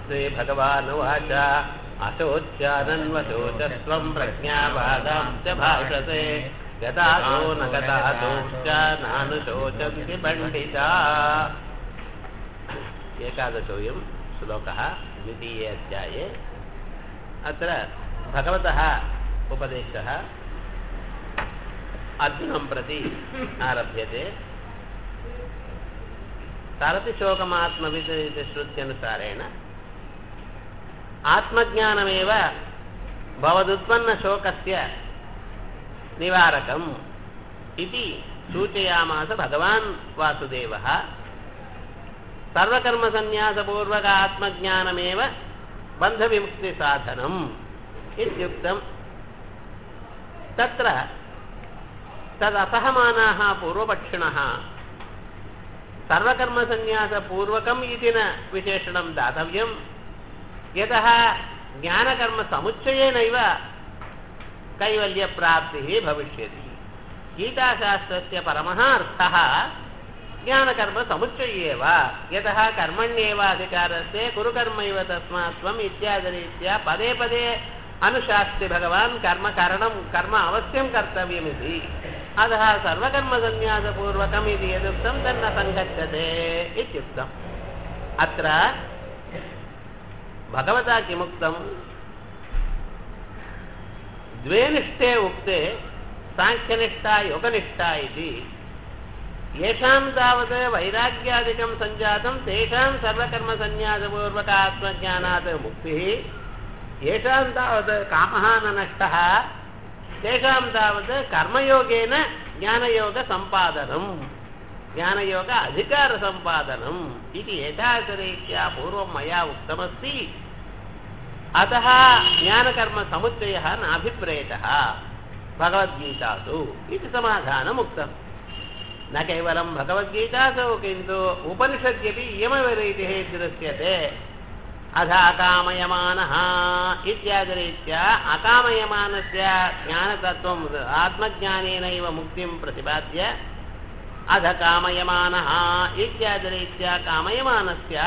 श्रीभगवानुवाच अशोच्यानन्वशोचस्त्वं प्रज्ञावादां च भाषसे गतासो न गतासोश्च नानुशोचन्ति पण्डिता एकादशोऽयं श्लोकः द्वितीये अध्याये अत्र भगवतः उपदेशः अर्जुनं प्रति आरभ्यते तारतिशोकमात्मविद् इति श्रुत्यनुसारेण आत्मज्ञानमेव भवदुत्पन्नशोकस्य निवारकम् इति सूचयामास भगवान् वासुदेवः सर्वकर्मसन्न्यासपूर्वक आत्मज्ञानमेव बन्धविमुक्तिसाधनम् इत्युक्तम् तत्र तदसहमानाः पूर्वपक्षिणः सर्वकर्मसन्न्यासपूर्वकम् इति न विशेषणं दातव्यं यतः ज्ञानकर्मसमुच्चयेनैव कैवल्यप्राप्तिः भविष्यति गीताशास्त्रस्य परमः अर्थः ज्ञानकर्मसमुच्चये एव यतः कर्मण्येव अधिकारस्य कुरुकर्मैव तस्मात् त्वम् इत्यादिरीत्या पदे पदे अनुशास्ति भगवान् कर्मकरणं कर्म अवश्यं कर्तव्यमिति अतः सर्वकर्मसन्न्यासपूर्वकम् इति यदुक्तं तन्न सङ्गच्छते इत्युक्तम् अत्र भगवता किमुक्तं द्वे निष्ठे उक्ते साङ्ख्यनिष्ठा योगनिष्ठा इति येषां तावत् वैराग्यादिकं सञ्जातं तेषां सर्वकर्मसन्न्यासपूर्वक आत्मज्ञानात् मुक्तिः येषां तावत् कामः न नष्टः तेषां तावत् कर्मयोगेन ज्ञानयोगसम्पादनम् ज्ञानयोग अधिकारसम्पादनम् इति एतादृशरीत्या पूर्वं मया उक्तमस्ति अतः ज्ञानकर्मसमुच्चयः नाभिप्रेतः भगवद्गीतासु इति समाधानम् उक्तम् न केवलं भगवद्गीतासु किन्तु उपनिषद्यपि इयमवरीतिः दृश्यते अथ अकामयमानः इत्यादिरीत्या अकामयमानस्य ज्ञानतत्त्वम् आत्मज्ञानेनैव मुक्तिं प्रतिपाद्य अध कामयमानः इत्यादिरीत्या कामयमानस्य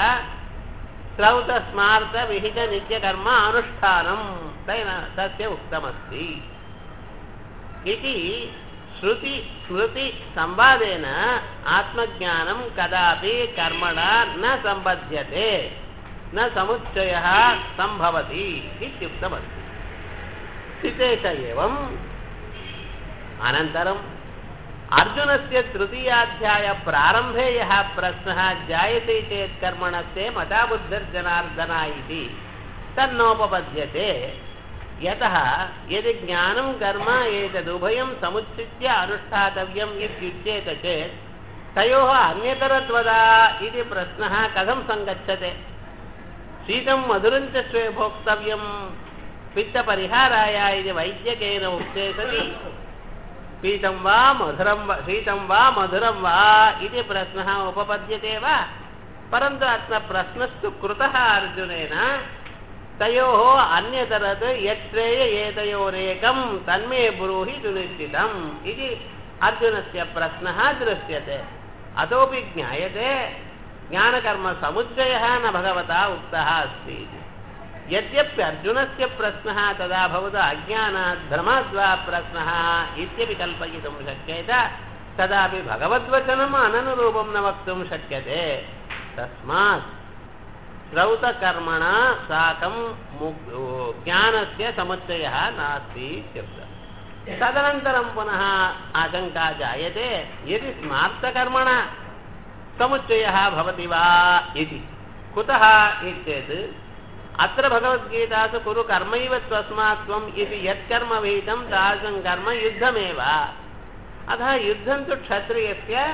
श्रौतस्मार्थविहितनित्यकर्म अनुष्ठानं तेन तस्य उक्तमस्ति इति श्रुति स्मृतिसंवादेन आत्मज्ञानं कदापि कर्मणा न सम्बध्यते न समुच्चयः सम्भवति इत्युक्तमस्ति स्थितेश एवम् अनन्तरम् अर्जुनस्य तृतीयाध्यायप्रारम्भे यः प्रश्नः जायते चेत् कर्मणस्ते मता बुद्धिर्जनार्दन इति तन्नोपपद्यते यतः यदि ज्ञानं कर्म एतदुभयं समुच्चित्य अनुष्ठातव्यम् इत्युच्येत चेत् तयोः अन्यतरत्वदा इति प्रश्नः कथं सङ्गच्छते शीतं मधुरं च स्वे भोक्तव्यं पित्तपरिहाराय इति वैद्यकेन उक्ते सति पीतं वा मधुरं वा शीतं वा मधुरं वा इति प्रश्नः उपपद्यते वा परन्तु अत्र प्रश्नस्तु कृतः अर्जुनेन तयोः अन्यतरत् यत्श्रेय एतयोरेकं तन्मे ब्रूहि सुनिश्चितम् इति अर्जुनस्य प्रश्नः दृश्यते अतोपि ज्ञायते ज्ञानकर्मसमुच्चयः न भगवता उक्तः अस्ति यद्यप्यर्जुनस्य प्रश्नः तदा भवतु अज्ञानात् भ्रमाद्वा प्रश्नः इत्यपि कल्पयितुं शक्येत तदापि भगवद्वचनम् अननुरूपं न वक्तुं शक्यते तस्मात् श्रौतकर्मणा साकं ज्ञानस्य समुच्चयः नास्ति इत्युक्तम् तदनन्तरं पुनः आशङ्का जायते यदि स्मार्तकर्मणा समुच्चयः भवति वा इति कुतः इत्येत् अत्र भगवद्गीतासु कुरु कर्मैव त्वस्मात् त्वम् इति यत्कर्म विहितं तादृशं कर्म युद्धमेव अतः युद्धं तु क्षत्रियस्य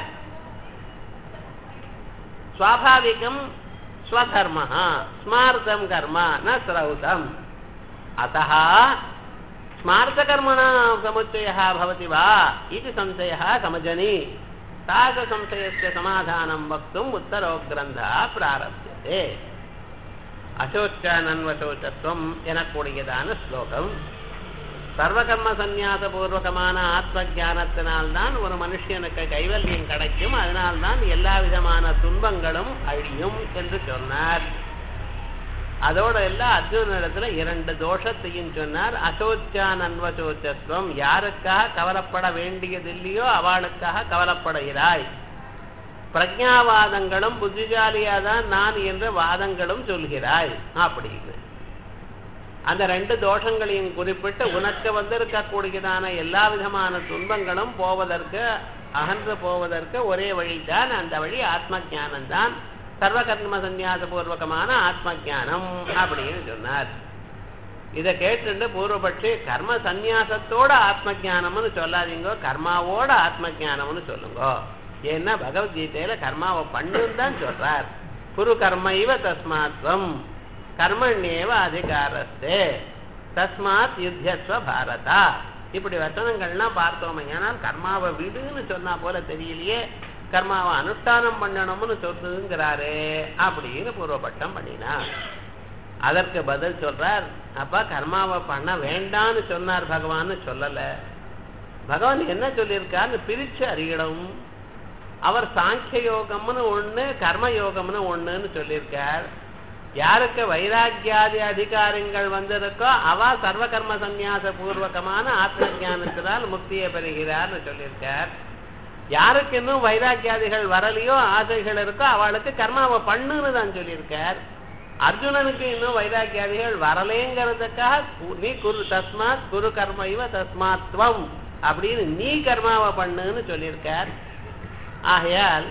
स्वाभाविकं स्वधर्मः स्मार्तं कर्म न श्रौतम् अतः स्मार्तकर्मणा समुच्चयः भवति वा इति संशयः समजनि तादृशसंशयस्य समाधानं वक्तुम् उत्तरो ग्रन्थः प्रारभ्यते அசோச்சானன்வசோச்சத்துவம் எனக்கூடியதான ஸ்லோகம் சர்வகர்ம சந்நியாசபூர்வகமான ஆத்ம ஜானத்தினால்தான் ஒரு மனுஷனுக்கு கைவல்யம் கிடைக்கும் அதனால்தான் எல்லா விதமான துன்பங்களும் அழியும் என்று சொன்னார் அதோட எல்லாம் அர்ஜுனிடத்துல இரண்டு தோஷத்தையும் சொன்னார் அசோச்சான் அன்வசோச்சத்துவம் யாருக்காக கவலைப்பட வேண்டியதில்லையோ அவளுக்காக கவலைப்படுகிறாய் பிரஜாவாதங்களும் புத்திசாலியாதான் நான் என்ற வாதங்களும் சொல்கிறாய் அப்படின்னு அந்த ரெண்டு தோஷங்களையும் குறிப்பிட்டு உனக்கு வந்திருக்கக்கூடியதான எல்லா விதமான துன்பங்களும் போவதற்கு அகன்று போவதற்கு ஒரே வழிதான் அந்த வழி ஆத்ம ஞானம்தான் சர்வகர்ம சந்நியாச பூர்வகமான ஆத்ம ஞானம் அப்படின்னு சொன்னார் இதை கேட்டுட்டு பூர்வபட்சி கர்ம சந்நியாசத்தோட ஆத்ம ஞானம்னு சொல்லாதீங்க கர்மாவோட ஆத்ம ஞானம்னு சொல்லுங்க ஏன்னா பகவத்கீதையில கர்மாவை பண்ணுன்னு தான் சொல்றார் குரு கர்ம இவ தஸ்மாத்வம் கர்மண்யேவ அதிகாரஸ்தே தஸ்மாத் யுத்தியஸ்வ பாரதா இப்படி வசனங்கள்லாம் பார்த்தோம் ஏனால் கர்மாவை விடுன்னு சொன்னா போல தெரியலையே கர்மாவை அனுஷ்டானம் பண்ணணும்னு சொல்லுங்கிறாரே அப்படின்னு பூர்வபட்டம் பண்ணினா அதற்கு பதில் சொல்றார் அப்ப கர்மாவை பண்ண வேண்டான்னு சொன்னார் பகவான்னு சொல்லல பகவான் என்ன சொல்லியிருக்காருன்னு பிரிச்சு அறியணும் அவர் சாங்கிய யோகம்னு ஒண்ணு கர்ம யோகம்னு ஒண்ணுன்னு சொல்லியிருக்கார் யாருக்கு வைராக்கியாதி அதிகாரங்கள் வந்திருக்கோ அவ சர்வ கர்ம சந்நியாச பூர்வகமான ஆத்ம ஞானத்தினால் முக்தியை பெறுகிறார்னு சொல்லியிருக்கார் யாருக்கு இன்னும் வைராக்கியாதிகள் வரலையோ ஆசைகள் இருக்கோ அவளுக்கு கர்மாவை பண்ணுன்னு தான் சொல்லியிருக்கார் அர்ஜுனனுக்கு இன்னும் வைராக்கியாதிகள் வரலேங்கிறதுக்காக நீ குரு தஸ்மாத் குரு கர்ம இவ தஸ்மாத்வம் அப்படின்னு நீ கர்மாவை பண்ணுன்னு சொல்லியிருக்கார் ஆகையால்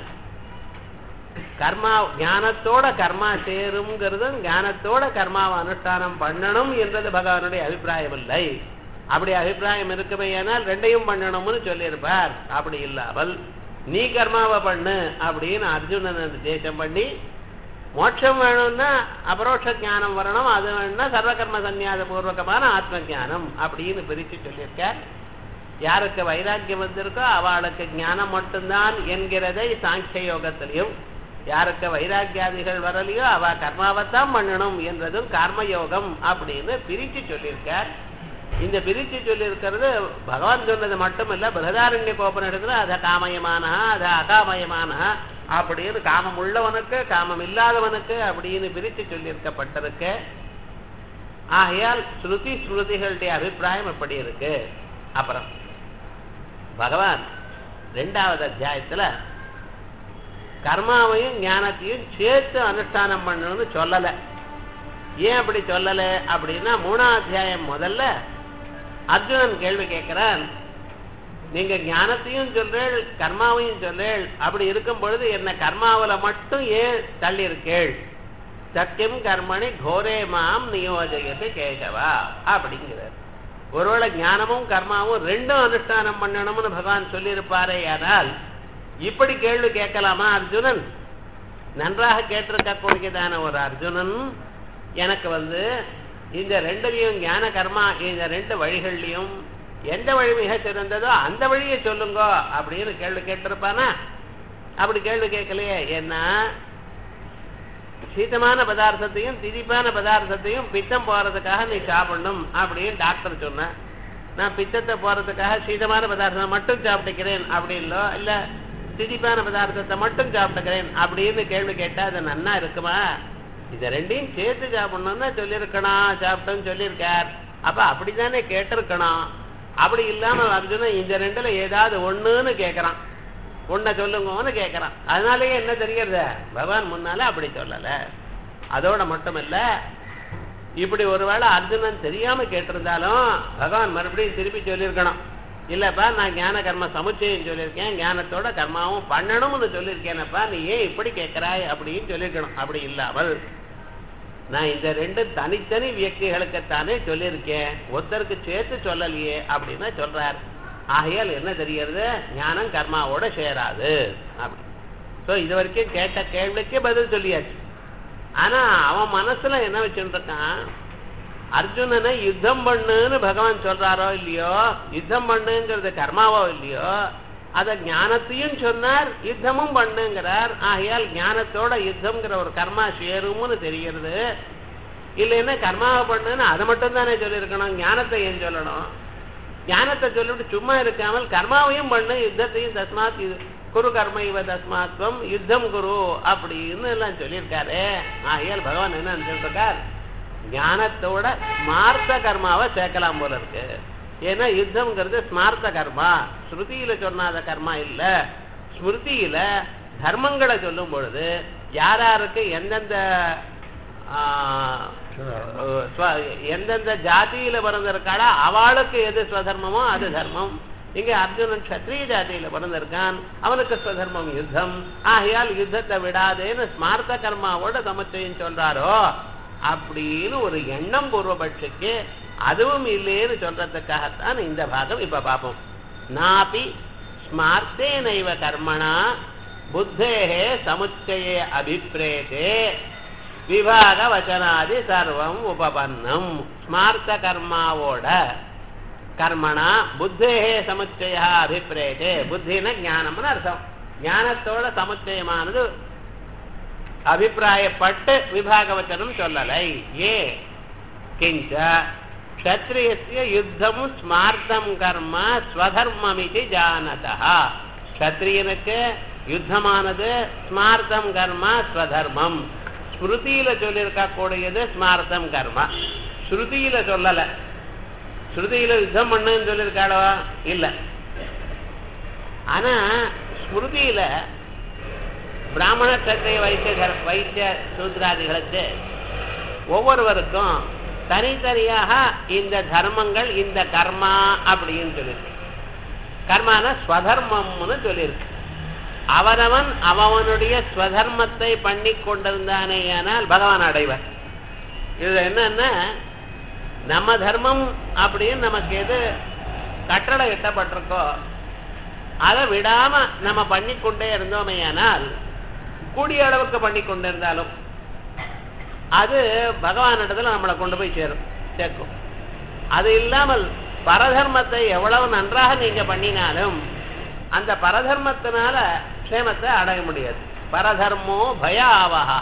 கர்மா ஞானத்தோட கர்மா சேருங்கிறது ஞானத்தோட கர்மாவை அனுஷ்டானம் பண்ணணும் என்றது பகவானுடைய அபிப்பிராயம் இல்லை அப்படி அபிப்பிராயம் இருக்குமே ஏனால் ரெண்டையும் பண்ணணும்னு சொல்லியிருப்பார் அப்படி இல்லாமல் நீ கர்மாவை பண்ணு அப்படின்னு அர்ஜுனன் தேசம் பண்ணி மோட்சம் வேணும்னா அபரோஷ ஞானம் வரணும் அது வேணும்னா சர்வகர்ம சந்நியாச பூர்வகமான ஆத்ம ஞானம் அப்படின்னு பிரித்து சொல்லியிருக்கார் யாருக்கு வைராக்கியம் வந்திருக்கோ அவளுக்கு ஞானம் மட்டும்தான் என்கிறதை சாங்கிய யோகத்திலையும் யாருக்கு வைராக்கியாதிகள் வரலையோ அவ கர்மாவைத்தான் பண்ணணும் என்றதும் கர்மயோகம் அப்படின்னு பிரிச்சு சொல்லியிருக்கார் இந்த பிரிச்சு சொல்லியிருக்கிறது பகவான் சொன்னது மட்டும் இல்ல பிரதாரண்ய கோபனிடத்துல அத காமயமான அத அகாமயமான அப்படின்னு காமம் உள்ளவனுக்கு காமம் இல்லாதவனுக்கு அப்படின்னு பிரிச்சு சொல்லியிருக்கப்பட்டிருக்கு ஆகையால் ஸ்ருதி ஸ்ருதிகளுடைய அபிப்பிராயம் எப்படி இருக்கு அப்புறம் பகவான் ரெண்டாவது அத்தியாயத்துல கர்மாவையும் ஞானத்தையும் சேர்த்து அனுஷ்டானம் பண்ணணும்னு சொல்லல ஏன் அப்படி சொல்லல அப்படின்னா மூணாம் அத்தியாயம் முதல்ல அர்ஜுனன் கேள்வி கேட்கிறான் நீங்க ஞானத்தையும் சொல்றேள் கர்மாவையும் சொல்றேள் அப்படி இருக்கும் பொழுது என்ன கர்மாவில மட்டும் ஏன் தள்ளி இருக்கேள் சத்தியம் கர்மணி கோரே மாம் நியோஜகத்து கேசவா அப்படிங்கிறார் ஒருவேளை ஞானமும் கர்மாவும் ரெண்டும் அனுஷ்டானம் பண்ணணும்னு பகவான் சொல்லியிருப்பாரே ஆனால் இப்படி கேள்வி கேட்கலாமா அர்ஜுனன் நன்றாக கேட்டிருக்கக்கூடியதான ஒரு அர்ஜுனன் எனக்கு வந்து இந்த ரெண்டுலையும் ஞான கர்மா இந்த ரெண்டு வழிகள்லையும் எந்த வழி மிக சிறந்ததோ அந்த வழியை சொல்லுங்க அப்படின்னு கேள்வி கேட்டிருப்பானா அப்படி கேள்வி கேட்கலையே ஏன்னா சீதமான பதார்த்தத்தையும் திதிப்பான பதார்த்தத்தையும் பித்தம் போறதுக்காக நீ சாப்பிடணும் அப்படின்னு டாக்டர் சொன்ன நான் பித்தத்தை போறதுக்காக சீதமான பதார்த்தத்தை மட்டும் சாப்பிட்டுக்கிறேன் அப்படின்லோ இல்ல திதிப்பான பதார்த்தத்தை மட்டும் சாப்பிட்டுக்கிறேன் அப்படின்னு கேள்வி கேட்டா அது நன்னா இருக்குமா இத ரெண்டையும் சேர்த்து சாப்பிடணும்னு சொல்லியிருக்கணும் சாப்பிட்டோன்னு சொல்லியிருக்கார் அப்ப அப்படித்தானே கேட்டிருக்கணும் அப்படி இல்லாம அர்ஜுனன் இந்த ரெண்டுல ஏதாவது ஒண்ணுன்னு கேட்கறான் உன்னை சொல்லுங்கன்னு கேட்கறான் அதனாலயே என்ன தெரியறது பகவான் முன்னால அப்படி சொல்லல அதோட மட்டும் இல்ல இப்படி ஒருவேளை அர்ஜுனன் தெரியாம கேட்டிருந்தாலும் பகவான் மறுபடியும் திருப்பி சொல்லியிருக்கணும் இல்லப்பா நான் ஞான கர்ம சமுச்சயம் சொல்லியிருக்கேன் ஞானத்தோட கர்மாவும் பண்ணணும்னு சொல்லியிருக்கேனப்பா நீ ஏன் இப்படி கேட்கிறாய் அப்படின்னு சொல்லியிருக்கணும் அப்படி இல்லாமல் நான் இந்த ரெண்டு தனித்தனி வியக்திகளுக்குத்தானே சொல்லியிருக்கேன் ஒருத்தருக்கு சேர்த்து சொல்லலையே அப்படின்னு சொல்றார் ஆகையால் என்ன தெரியறது ஞானம் கர்மாவோட சேராது அப்படி ஸோ இது வரைக்கும் கேட்ட கேள்விக்கு பதில் சொல்லியாச்சு ஆனா அவன் மனசுல என்ன வச்சுட்டு இருக்கான் அர்ஜுனனை யுத்தம் பண்ணுன்னு பகவான் சொல்றாரோ இல்லையோ யுத்தம் பண்ணுங்கிறது கர்மாவோ இல்லையோ அத ஞானத்தையும் சொன்னார் யுத்தமும் பண்ணுங்கிறார் ஆகையால் ஞானத்தோட யுத்தம்ங்கிற ஒரு கர்மா சேரும்னு தெரிகிறது இல்லைன்னா கர்மாவை பண்ணுன்னு அதை மட்டும் தானே சொல்லியிருக்கணும் ஞானத்தை ஏன் சொல்லணும் ஞானத்தை சொல்லிட்டு சும்மா இருக்காமல் கர்மாவையும் பண்ணு யுத்தத்தையும் தஸ்மாத் இது குரு கர்ம இவ தஸ்மாத்வம் யுத்தம் குரு அப்படின்னு எல்லாம் சொல்லியிருக்காரு ஆகையால் பகவான் என்ன சொல்லிருக்கார் ஞானத்தோட ஸ்மார்த்த கர்மாவை சேர்க்கலாம் போல இருக்கு ஏன்னா யுத்தம்ங்கிறது ஸ்மார்த்த கர்மா ஸ்ருதியில சொன்னாத கர்மா இல்ல ஸ்மிருதியில தர்மங்களை சொல்லும் பொழுது யார் யாருக்கு எந்தெந்த ஆ, ஸ்வ- எந்தெந்த ஜாதியில பிறந்திருக்காளோ அவளுக்கு எது ஸ்வதர்மமோ அது தர்மம் இங்க அர்ஜுனன் க்ஷத்ரிய ஜாதியில பிறந்திருக்கான் அவனுக்கு ஸ்வதர்மம் யுத்தம் ஆகையால் யுத்தத்தை விடாதேன்னு ஸ்மார்த்த கர்மாவோட சமச்சயம் சொல்றாரோ அப்படின்னு ஒரு எண்ணம் பூர்வபட்சிக்கு அதுவும் இல்லைன்னு சொல்றதுக்காகத்தான் இந்த பாகம் இப்ப பார்ப்போம் நாபி ஸ்மார்த்தேனைவ கர்மணா புத்தேகே சமுச்சயே அபிப்ரேதே விவாக வச்சனாதி சர்வம் உபபன்னம் ஸ்மார்த்த கர்மாவோட கர்மணா புத்தேகே சமுச்சய அபிப்ரேதே புத்தின ஞானம்னு அர்த்தம் ஞானத்தோட சமுச்சயமானது அபிப்பிராயப்பட்டு விபாக வச்சனம் சொல்லலை ஏ கிஞ்ச க்ஷத்ரியஸ்ய யுத்தம் ஸ்மார்த்தம் கர்ம ஸ்வதர்மமிதி ஜானதா க்ஷத்ரியனுக்கு யுத்தமானது ஸ்மார்த்தம் கர்ம ஸ்வதர்மம் ஸ்மிருதியில சொல்லியிருக்க கூடியது ஸ்மார்த்தம் கர்ம ஸ்ருதியில சொல்லல ஸ்ருதியில யுத்தம் பண்ணுன்னு சொல்லியிருக்காளோ இல்ல ஆனா ஸ்மிருதியில பிராமண கத்திரிய வைத்திய தர்- வைத்திய சூத்ராதிகளுக்கு ஒவ்வொருவருக்கும் தனித்தனியாக இந்த தர்மங்கள் இந்த கர்மா அப்படின்னு சொல்லியிருக்கு கர்மான ஸ்வதர்மம்னு சொல்லியிருக்கு அவனவன் அவனுடைய ஸ்வதர்மத்தை பண்ணி கொண்டிருந்தானேயானால் பகவான் அடைவர் இது என்னன்னா நம்ம தர்மம் அப்படின்னு நமக்கு எது கட்டளை இட்டப்பட்டிருக்கோ அதை விடாம நம்ம பண்ணிக்கொண்டே இருந்தோமேயானால் கூடிய அளவுக்கு பண்ணி கொண்டிருந்தாலும் அது பகவானிடத்துல நம்மளை கொண்டு போய் சேரும் சேர்க்கும் அது இல்லாமல் பரதர்மத்தை எவ்வளவு நன்றாக நீங்க பண்ணினாலும் அந்த பரதர்மத்தினால க்ஷேமத்தை அடைய முடியாது பரதர்மோ பயாவகா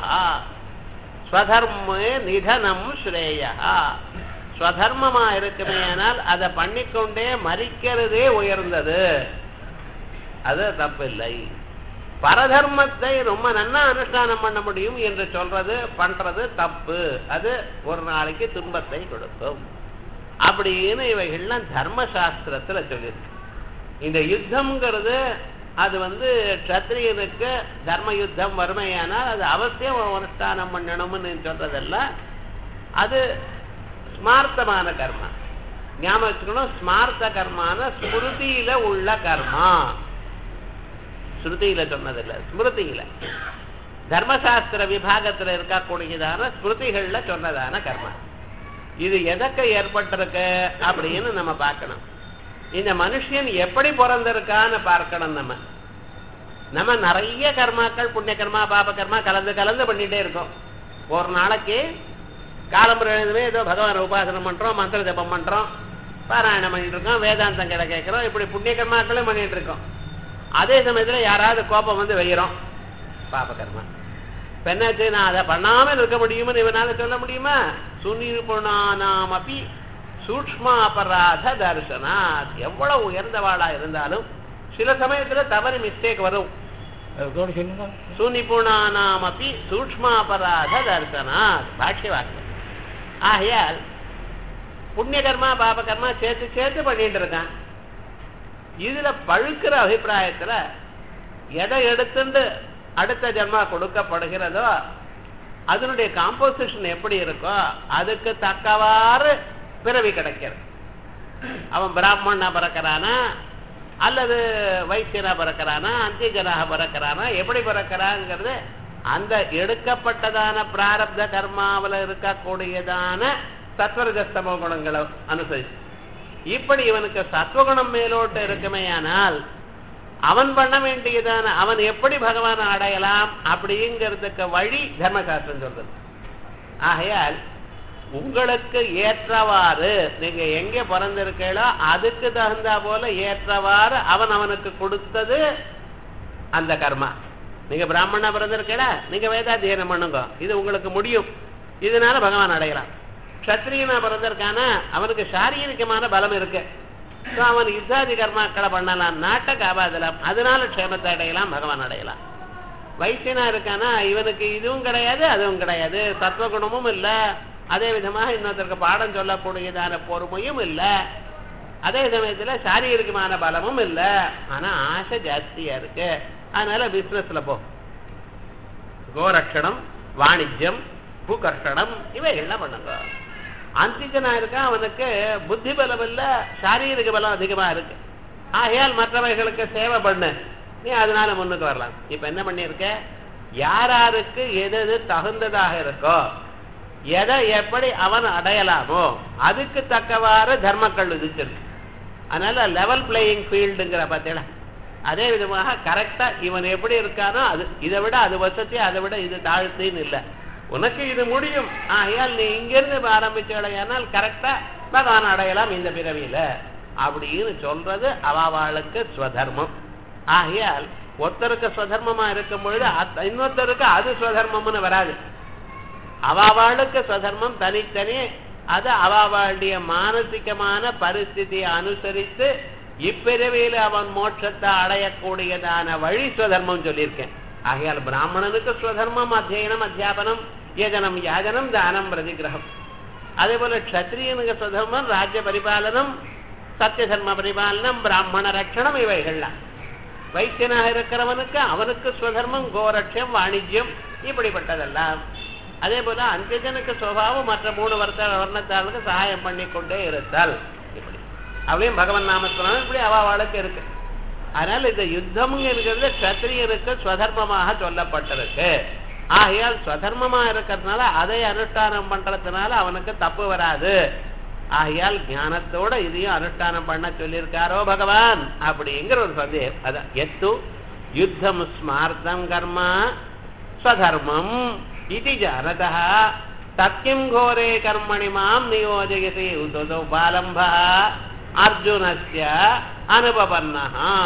ஸ்வதர்மே நிதனம் ஸ்ரேயா ஸ்வதர்மமா இருக்குமேயானால் அதை பண்ணிக்கொண்டே மறிக்கிறதே உயர்ந்தது அது தப்பில்லை பரதர்மத்தை ரொம்ப நன்னா அனுஷ்டானம் பண்ண முடியும் என்று சொல்றது பண்றது தப்பு அது ஒரு நாளைக்கு துன்பத்தை கொடுக்கும் அப்படின்னு இவைகள்லாம் தர்மசாஸ்திரத்துல சொல்லியிருக்கு இந்த யுத்தம்ங்கிறது அது வந்து க்ஷத்ரியனுக்கு தர்ம யுத்தம் வறுமையானால் அது அவசியம் அனுஷ்டானம் பண்ணணும்னு சொல்றதெல்லாம் அது ஸ்மார்த்தமான கர்மா ஞாபகம் வச்சுக்கணும் ஸ்மார்த்த கர்மான ஸ்மிருதியில உள்ள கர்மா ஸ்ருதியில சொன்னதில்ல ஸ்மிருதியில தர்மசாஸ்திர விபாகத்துல இருக்கக்கூடியதான ஸ்மிருதிகள்ல சொன்னதான கர்மா இது எதற்கு ஏற்பட்டிருக்கு அப்படின்னு நம்ம பார்க்கணும் இந்த மனுஷன் எப்படி பிறந்திருக்கான்னு பார்க்கணும் நம்ம நம்ம நிறைய கர்மாக்கள் புண்ணிய கர்மா பாப கர்மா கலந்து கலந்து பண்ணிட்டே இருக்கோம் ஒரு நாளைக்கு காலம்புரை எழுதுமே ஏதோ பகவான் உபாசனம் பண்றோம் மந்திர ஜபம் பண்றோம் பாராயணம் பண்ணிட்டு இருக்கோம் வேதாந்தம் கிட கேட்கிறோம் இப்படி புண்ணிய கர்மாக்களும் பண்ணிட்டு இருக்கோம் அதே சமயத்துல யாராவது கோபம் வந்து வைக்கிறோம் பாப கர்மா இப்ப என்னாச்சு நான் அதை பண்ணாமல் இருக்க முடியும்னு இவனால சொல்ல முடியுமா சுனிர்புணானாம் அப்படி சூக்ஷ்ம அபராத தர்சனாத் எவ்வளவு உயர்ந்தவாளா இருந்தாலும் சில சமயத்துல தவறு மிஸ்டேக் வரும் அதோட சொல்லுங்க சுனிபுணானாம் அப்படி சூக்ஷ்ம அபராத தர்சனாத் பாஷ்ய வாக்கியம் ஆகையால் புண்ணிய கர்மா பாப கர்மா சேர்த்து சேர்த்து பண்ணிட்டு இருக்கான் இதுல பழுக்கிற அபிப்பிராயத்துல எதை எடுத்துட்டு அடுத்த ஜென்மா கொடுக்கப்படுகிறதோ அதனுடைய காம்போசிஷன் எப்படி இருக்கோ அதுக்கு தக்கவாறு பிறவி கிடைக்கிறது அவன் பிராமணனா பிறக்கிறானா அல்லது வைசியனா பிறக்கிறானா அந்திஜனாக பிறக்கிறானா எப்படி பிறக்கிறாங்கிறது அந்த எடுக்கப்பட்டதான பிராரப்த கர்மாவில் இருக்கக்கூடியதான சத்வரஜஸ்தமோ குணங்களை அனுசரிச்சு இப்படி இவனுக்கு சத்வகுணம் மேலோட்டு இருக்குமேயானால் அவன் பண்ண வேண்டியதான அவன் எப்படி பகவானை அடையலாம் அப்படிங்கிறதுக்கு வழி தர்மசாஸ்திரம் சொல்றது ஆகையால் உங்களுக்கு ஏற்றவாறு நீங்க எங்க பிறந்திருக்கீங்களோ அதுக்கு தகுந்தா போல ஏற்றவாறு அவன் அவனுக்கு கொடுத்தது அந்த கர்மா நீங்க பிராமணா பிறந்திருக்கீங்களா நீங்க வேதாத்தியனம் பண்ணுங்க இது உங்களுக்கு முடியும் இதனால பகவான் அடையலாம் க்ஷத்ரியனா பிறந்திருக்கானா அவனுக்கு சாரீரிகமான பலம் இருக்கு So, அவன் யுத்தாதி கர்மாக்களை பண்ணலாம் நாட்டை காப்பாதலாம் அதனால க்ஷேமத்தை அடையலாம் பகவான் அடையலாம் வைசியனா இருக்கானா இவனுக்கு இதுவும் கிடையாது அதுவும் கிடையாது தத்துவகுணமும் இல்ல அதே விதமாக இன்னொருத்தருக்கு பாடம் சொல்லக்கூடியதான பொறுமையும் இல்லை அதே சமயத்துல சாரீரிகமான பலமும் இல்லை ஆனா ஆசை ஜாஸ்தியா இருக்கு அதனால பிசினஸ்ல போ கோரட்சணம் வாணிஜ்யம் பூகர்ஷணம் இவைகள்லாம் பண்ணுங்க அந்திஜனா இருக்கான் அவனுக்கு புத்தி பலம் இல்ல சாரீரிக பலம் அதிகமா இருக்கு ஆகையால் மற்றவர்களுக்கு சேவை பண்ணு நீ அதனால முன்னுக்கு வரலாம் இப்ப என்ன பண்ணிருக்க யாராருக்கு எது எது தகுந்ததாக இருக்கோ எதை எப்படி அவன் அடையலாமோ அதுக்கு தக்கவாறு தர்மக்கள் விதிச்சிருக்கு அதனால லெவல் பிளேயிங் ஃபீல்டுங்கிற பார்த்தீங்களா அதே விதமாக கரெக்டா இவன் எப்படி இருக்கானோ அது இதை விட அது வசதி அதை விட இது தாழ்த்தின்னு இல்லை உனக்கு இது முடியும் ஆகையால் நீ இங்கிருந்து ஆரம்பிச்சடையானால் கரெக்டா பகவான் அடையலாம் இந்த பிறவியில அப்படின்னு சொல்றது அவாவாளுக்கு ஸ்வதர்மம் ஆகையால் ஒருத்தருக்கு ஸ்வதர்மமா இருக்கும் பொழுது அத்- இன்னொருத்தருக்கு அது ஸ்வதர்மம்னு வராது அவாவாளுக்கு ஸ்வதர்மம் தனித்தனி அது அவாவாளுடைய மானசிகமான பரிஸ்திதியை அனுசரித்து இப்பிறவியில அவன் மோட்சத்தை அடையக்கூடியதான வழி ஸ்வதர்மம் சொல்லியிருக்கேன் ஆகையால் பிராமணனுக்கு ஸ்வதர்மம் அத்தியனம் அத்தியாபனம் யஜனம் யாஜனம் தானம் பிரதிகிரகம் அதே போல க்ஷத்ரியனுக்கு ஸ்வதர்மம் ராஜ்ய பரிபாலனம் சத்திய தர்ம பரிபாலனம் பிராமண ரட்சணம் இவைகள்லாம் வைத்தியனாக இருக்கிறவனுக்கு அவனுக்கு ஸ்வதர்மம் கோரட்சியம் வாணிஜ்யம் இப்படிப்பட்டதெல்லாம் அதே போல அந்தியஜனுக்கு சுவாவம் மற்ற மூணு வர்த்த வர்ணத்தாளுக்கு சகாயம் பண்ணி கொண்டே இருத்தல் இப்படி அப்படியும் பகவன் நாமஸ்மரணம் இப்படி அவாவாளுக்கு இருக்கு அதனால இந்த யுத்தம் என்கிறது கத்திரியனுக்கு ஸ்வதர்மமாக சொல்லப்பட்டிருக்கு ஆகையால் ஸ்வதர்மமா இருக்கிறதுனால அதை அனுஷ்டானம் பண்றதுனால அவனுக்கு தப்பு வராது ஆகையால் ஞானத்தோட இதையும் அனுஷ்டானம் பண்ண சொல்லியிருக்காரோ பகவான் அப்படிங்கிற ஒரு சந்தேகம் அதான் எத்து யுத்தம் ஸ்மார்த்தம் கர்மா ஸ்வதர்மம் இது ஜானதா தக்கிம் கோரே கர்மணி மாம் நியோஜயதி உதோ பாலம்பா அர்ஜுனஸ்ய அனுபவன்னா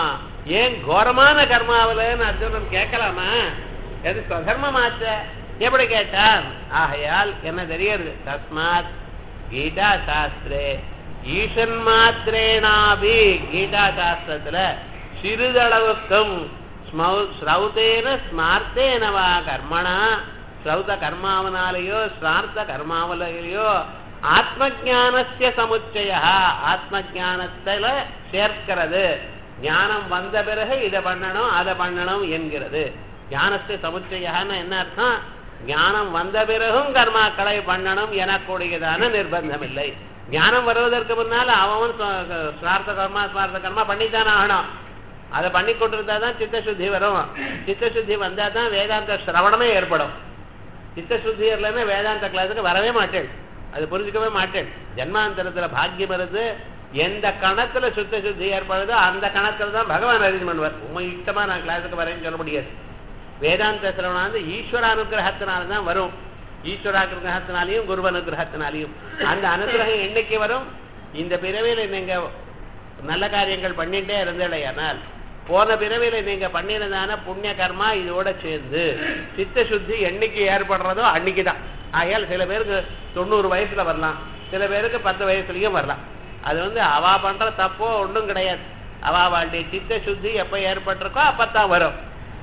ஏன் கோரமான கர்மாவிலன்னு அர்ஜுனன் கேட்கலாமா எது ஸ்வதர்மமாச்ச எப்படி கேட்டான் ஆகையால் என்ன தெரியுது தஸ்மாத் கீதா சாஸ்திரே ஈசன் மாத்திரேனாபி கீதா சாஸ்திரத்துல சிறிதளவுக்கும் ஸ்மௌ- ஸ்ரௌதேன ஸ்மார்த்தேனவா கர்மணா ஸ்ரௌத கர்மாவனாலேயோ ஸ்ரார்த்த கர்மாவலையோ ஆத்ம ஞானஸ்ய சமுச்சய ஆத்ம ஞானத்துல சேர்க்கிறது ஞானம் வந்த பிறகு இதை பண்ணணும் அதை பண்ணணும் என்கிறது ஞானஸ்ய சமுச்சயன்னு என்ன அர்த்தம் ஞானம் வந்த பிறகும் கர்மாக்களை பண்ணணும் எனக்கூடியதான நிர்பந்தம் இல்லை ஞானம் வருவதற்கு முன்னால் அவன் ஸ்வ- ஸ்ரார்த்த கர்மா ஸ்மார்த்த கர்மா பண்ணித்தானே ஆகணும் அதை பண்ணி கொண்டிருந்தா தான் சித்தசுத்தி வரும் சித்தசுத்தி வந்தா தான் வேதாந்த சிரவணமே ஏற்படும் சித்தசுத்தி இல்லைன்னா வேதாந்த கிளாஸுக்கு வரவே மாட்டேன் அது புரிஞ்சுக்கவே மாட்டேன் ஜன்மாந்தரத்துல பாக்கியம் வருது எந்த கணத்துல சுத்த சுத்தி ஏற்படுதோ அந்த கணத்துல தான் பகவான் அரேஞ்ச் பண்ணுவார் உண்மை இஷ்டமா நான் கிளாஸுக்கு வரேன்னு சொல்ல முடியாது வேதாந்த சிரவணம் வந்து ஈஸ்வர அனுகிரகத்தினால தான் வரும் ஈஸ்வர அனுகிரகத்தினாலையும் குரு அனுகிரகத்தினாலையும் அந்த அனுகிரகம் என்னைக்கு வரும் இந்த பிறவியில நீங்க நல்ல காரியங்கள் பண்ணிட்டே இருந்தேடையானால் போன பிறவியில நீங்க பண்ணினதான புண்ணிய கர்மா இதோட சேர்ந்து சித்த சுத்தி என்னைக்கு ஏற்படுறதோ அன்னைக்கு தான் ஆகையால் சில பேருக்கு தொண்ணூறு வயசுல வரலாம் சில பேருக்கு பத்து வயசுலயும் வரலாம் அது வந்து அவா பண்ற தப்போ ஒன்றும் கிடையாது அவா வாழ்க்கை சித்த சுத்தி எப்ப ஏற்பட்டிருக்கோ அப்பத்தான் வரும்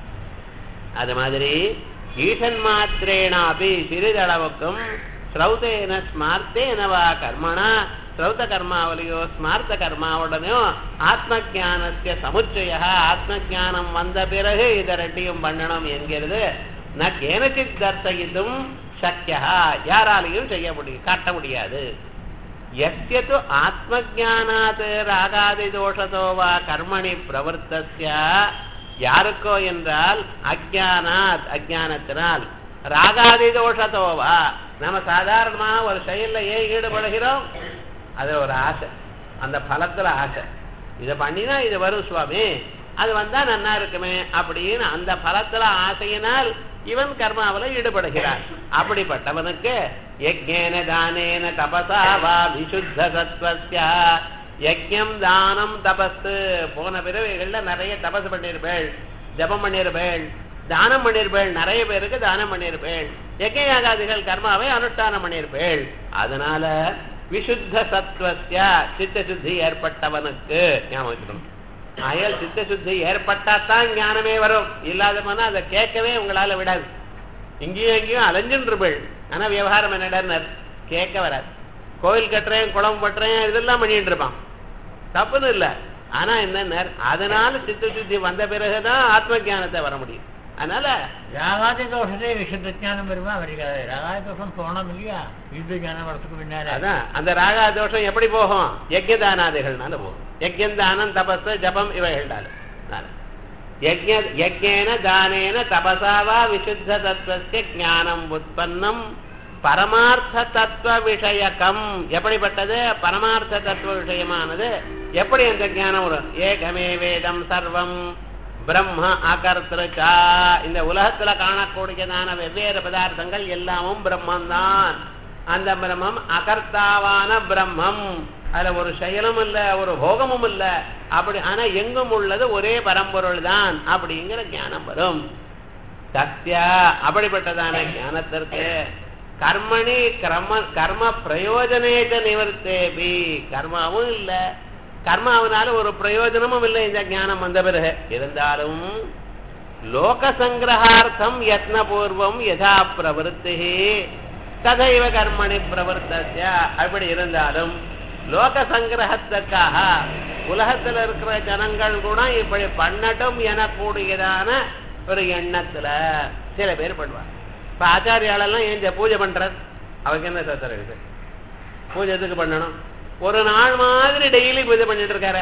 அது மாதிரி ஈசன் மாத்திரேனாபி சிறிதளவுக்கும் ஸ்ரௌதேன ஸ்மார்த்தேனவா கர்மணா ஸ்ரௌத கர்மாவலியோ ஸ்மார்த்த கர்மாவுடனோ ஆத்ம ஜானஸ்ய சமுச்சய ஆத்ம ஜானம் வந்த பிறகு இதை ரெண்டையும் பண்ணணும் என்கிறது ந கேனச்சித் தர்சயித்தும் சக்கியா யாராலையும் செய்ய முடியும் காட்ட முடியாது எஸ்ய து ஆத்மஜானாத் ராகாதி தோஷத்தோ வா கர்மணி பிரவர்த்தஸ்ய யாருக்கோ என்றால் அஜானாத் அஜானத்தினால் ராகாதி தோஷத்தோவா நம்ம சாதாரணமா ஒரு செயல்ல ஏன் ஈடுபடுகிறோம் அது ஒரு ஆசை அந்த பலத்துல ஆசை இதை பண்ணினா இது வரும் சுவாமி அது வந்தா நன்னா இருக்குமே அப்படின்னு அந்த பலத்துல ஆசையினால் இவன் கர்மாவில ஈடுபடுகிறான் அப்படிப்பட்டவனுக்கு யஜ்ஞேன தானேன தபசா வா விசுத்த சத்வஸ்ய யஜ்ஞம் தானம் தபஸ் போன பிறவைகள்ல நிறைய தபஸ் பண்ணிருப்பேள் ஜபம் பண்ணிருப்பேள் தானம் பண்ணிருப்பேள் நிறைய பேருக்கு தானம் பண்ணிருப்பேள் யஜ்ஞயாகாதிகள் கர்மாவை அனுஷ்டானம் பண்ணிருப்பேள் அதனால விசுத்த சத்வஸ்ய சித்த சுத்தி ஏற்பட்டவனுக்கு ஞாபகம் வச்சுக்கணும் ஆயால் சித்த சுத்தி ஏற்பட்டாதான் ஞானமே வரும் இல்லாத போனா அதை கேட்கவே உங்களால விடாது இங்கேயும் எங்கேயும் அலைஞ்சுருப்பேள் ஆனா விவகாரம் என்னடார் கேட்க வராது கோயில் கட்டுறேன் குளம் பட்டுறேன் இதெல்லாம் பண்ணிட்டு இருப்பான் தப்புன்னு இல்லை ஆனா என்ன அதனால சித்த சுத்தி வந்த பிறகுதான் ஆத்ம ஞானத்தை வர முடியும் அதனால രാഗാതി ദോഷത്തെ വിശുദ്ധജ്ഞാനം വരുമ്പോ അവർക്ക് രാഗാതി ദോഷം പോകണമില്ല യുദ്ധജ്ഞാനം வரத்துக்கு பின்னால அதான் அந்த ராகா தோஷம் எப்படி போகும் யஜ்யதானாதிகள்னால போகும் யஜ்யம் தானம் தபஸ் ஜபம் இவைகள்னால யஜ்ய யஜ்யேன தானேன தபசாவா விசுத்த தத்துவஸ்ய ஞானம் உற்பன்னம் பரமார்த்த தத்துவ விஷயகம் எப்படிப்பட்டது பரமார்த்த தத்துவ விஷயமானது எப்படி அந்த ஞானம் வரும் ஏகமே வேதம் சர்வம் பிரம்ம அகர்த்தா இந்த உலகத்துல காணக்கூடியதான வெவ்வேறு பதார்த்தங்கள் எல்லாமும் பிரம்மந்தான் அந்த பிரம்மம் அகர்த்தாவான பிரம்மம் அதுல ஒரு செயலும் இல்ல ஒரு போகமும் இல்ல அப்படி ஆனா எங்கும் உள்ளது ஒரே பரம்பொருள் தான் அப்படிங்கிற ஞானம் வரும் சத்யா அப்படிப்பட்டதான ஞானத்திற்கு கர்மணி கர்ம கர்ம பிரயோஜனேஜ நிவர்த்தேபி கர்மாவும் இல்ல கர்மாவனால ஒரு பிரயோஜனமும் இல்லை இந்த ஞானம் வந்த பிறகு இருந்தாலும் லோக சங்கிரகார்த்தம் யத்னபூர்வம் யதா பிரவருத்தி ததைவ கர்மணி பிரவர்த்திய அப்படி இருந்தாலும் லோக சங்கிரகத்துக்காக உலகத்துல இருக்கிற ஜனங்கள் கூட இப்படி பண்ணட்டும் எனக்கூடியதான ஒரு எண்ணத்துல சில பேர் பண்ணுவாங்க இப்ப ஆச்சாரியாலெல்லாம் ஏன் இந்த பூஜை பண்றது அவருக்கு என்ன சாஸ்திரம் இருக்கு பூஜை எதுக்கு பண்ணணும் ஒரு நாள் மாதிரி டெய்லி பூஜை பண்ணிட்டு இருக்காரு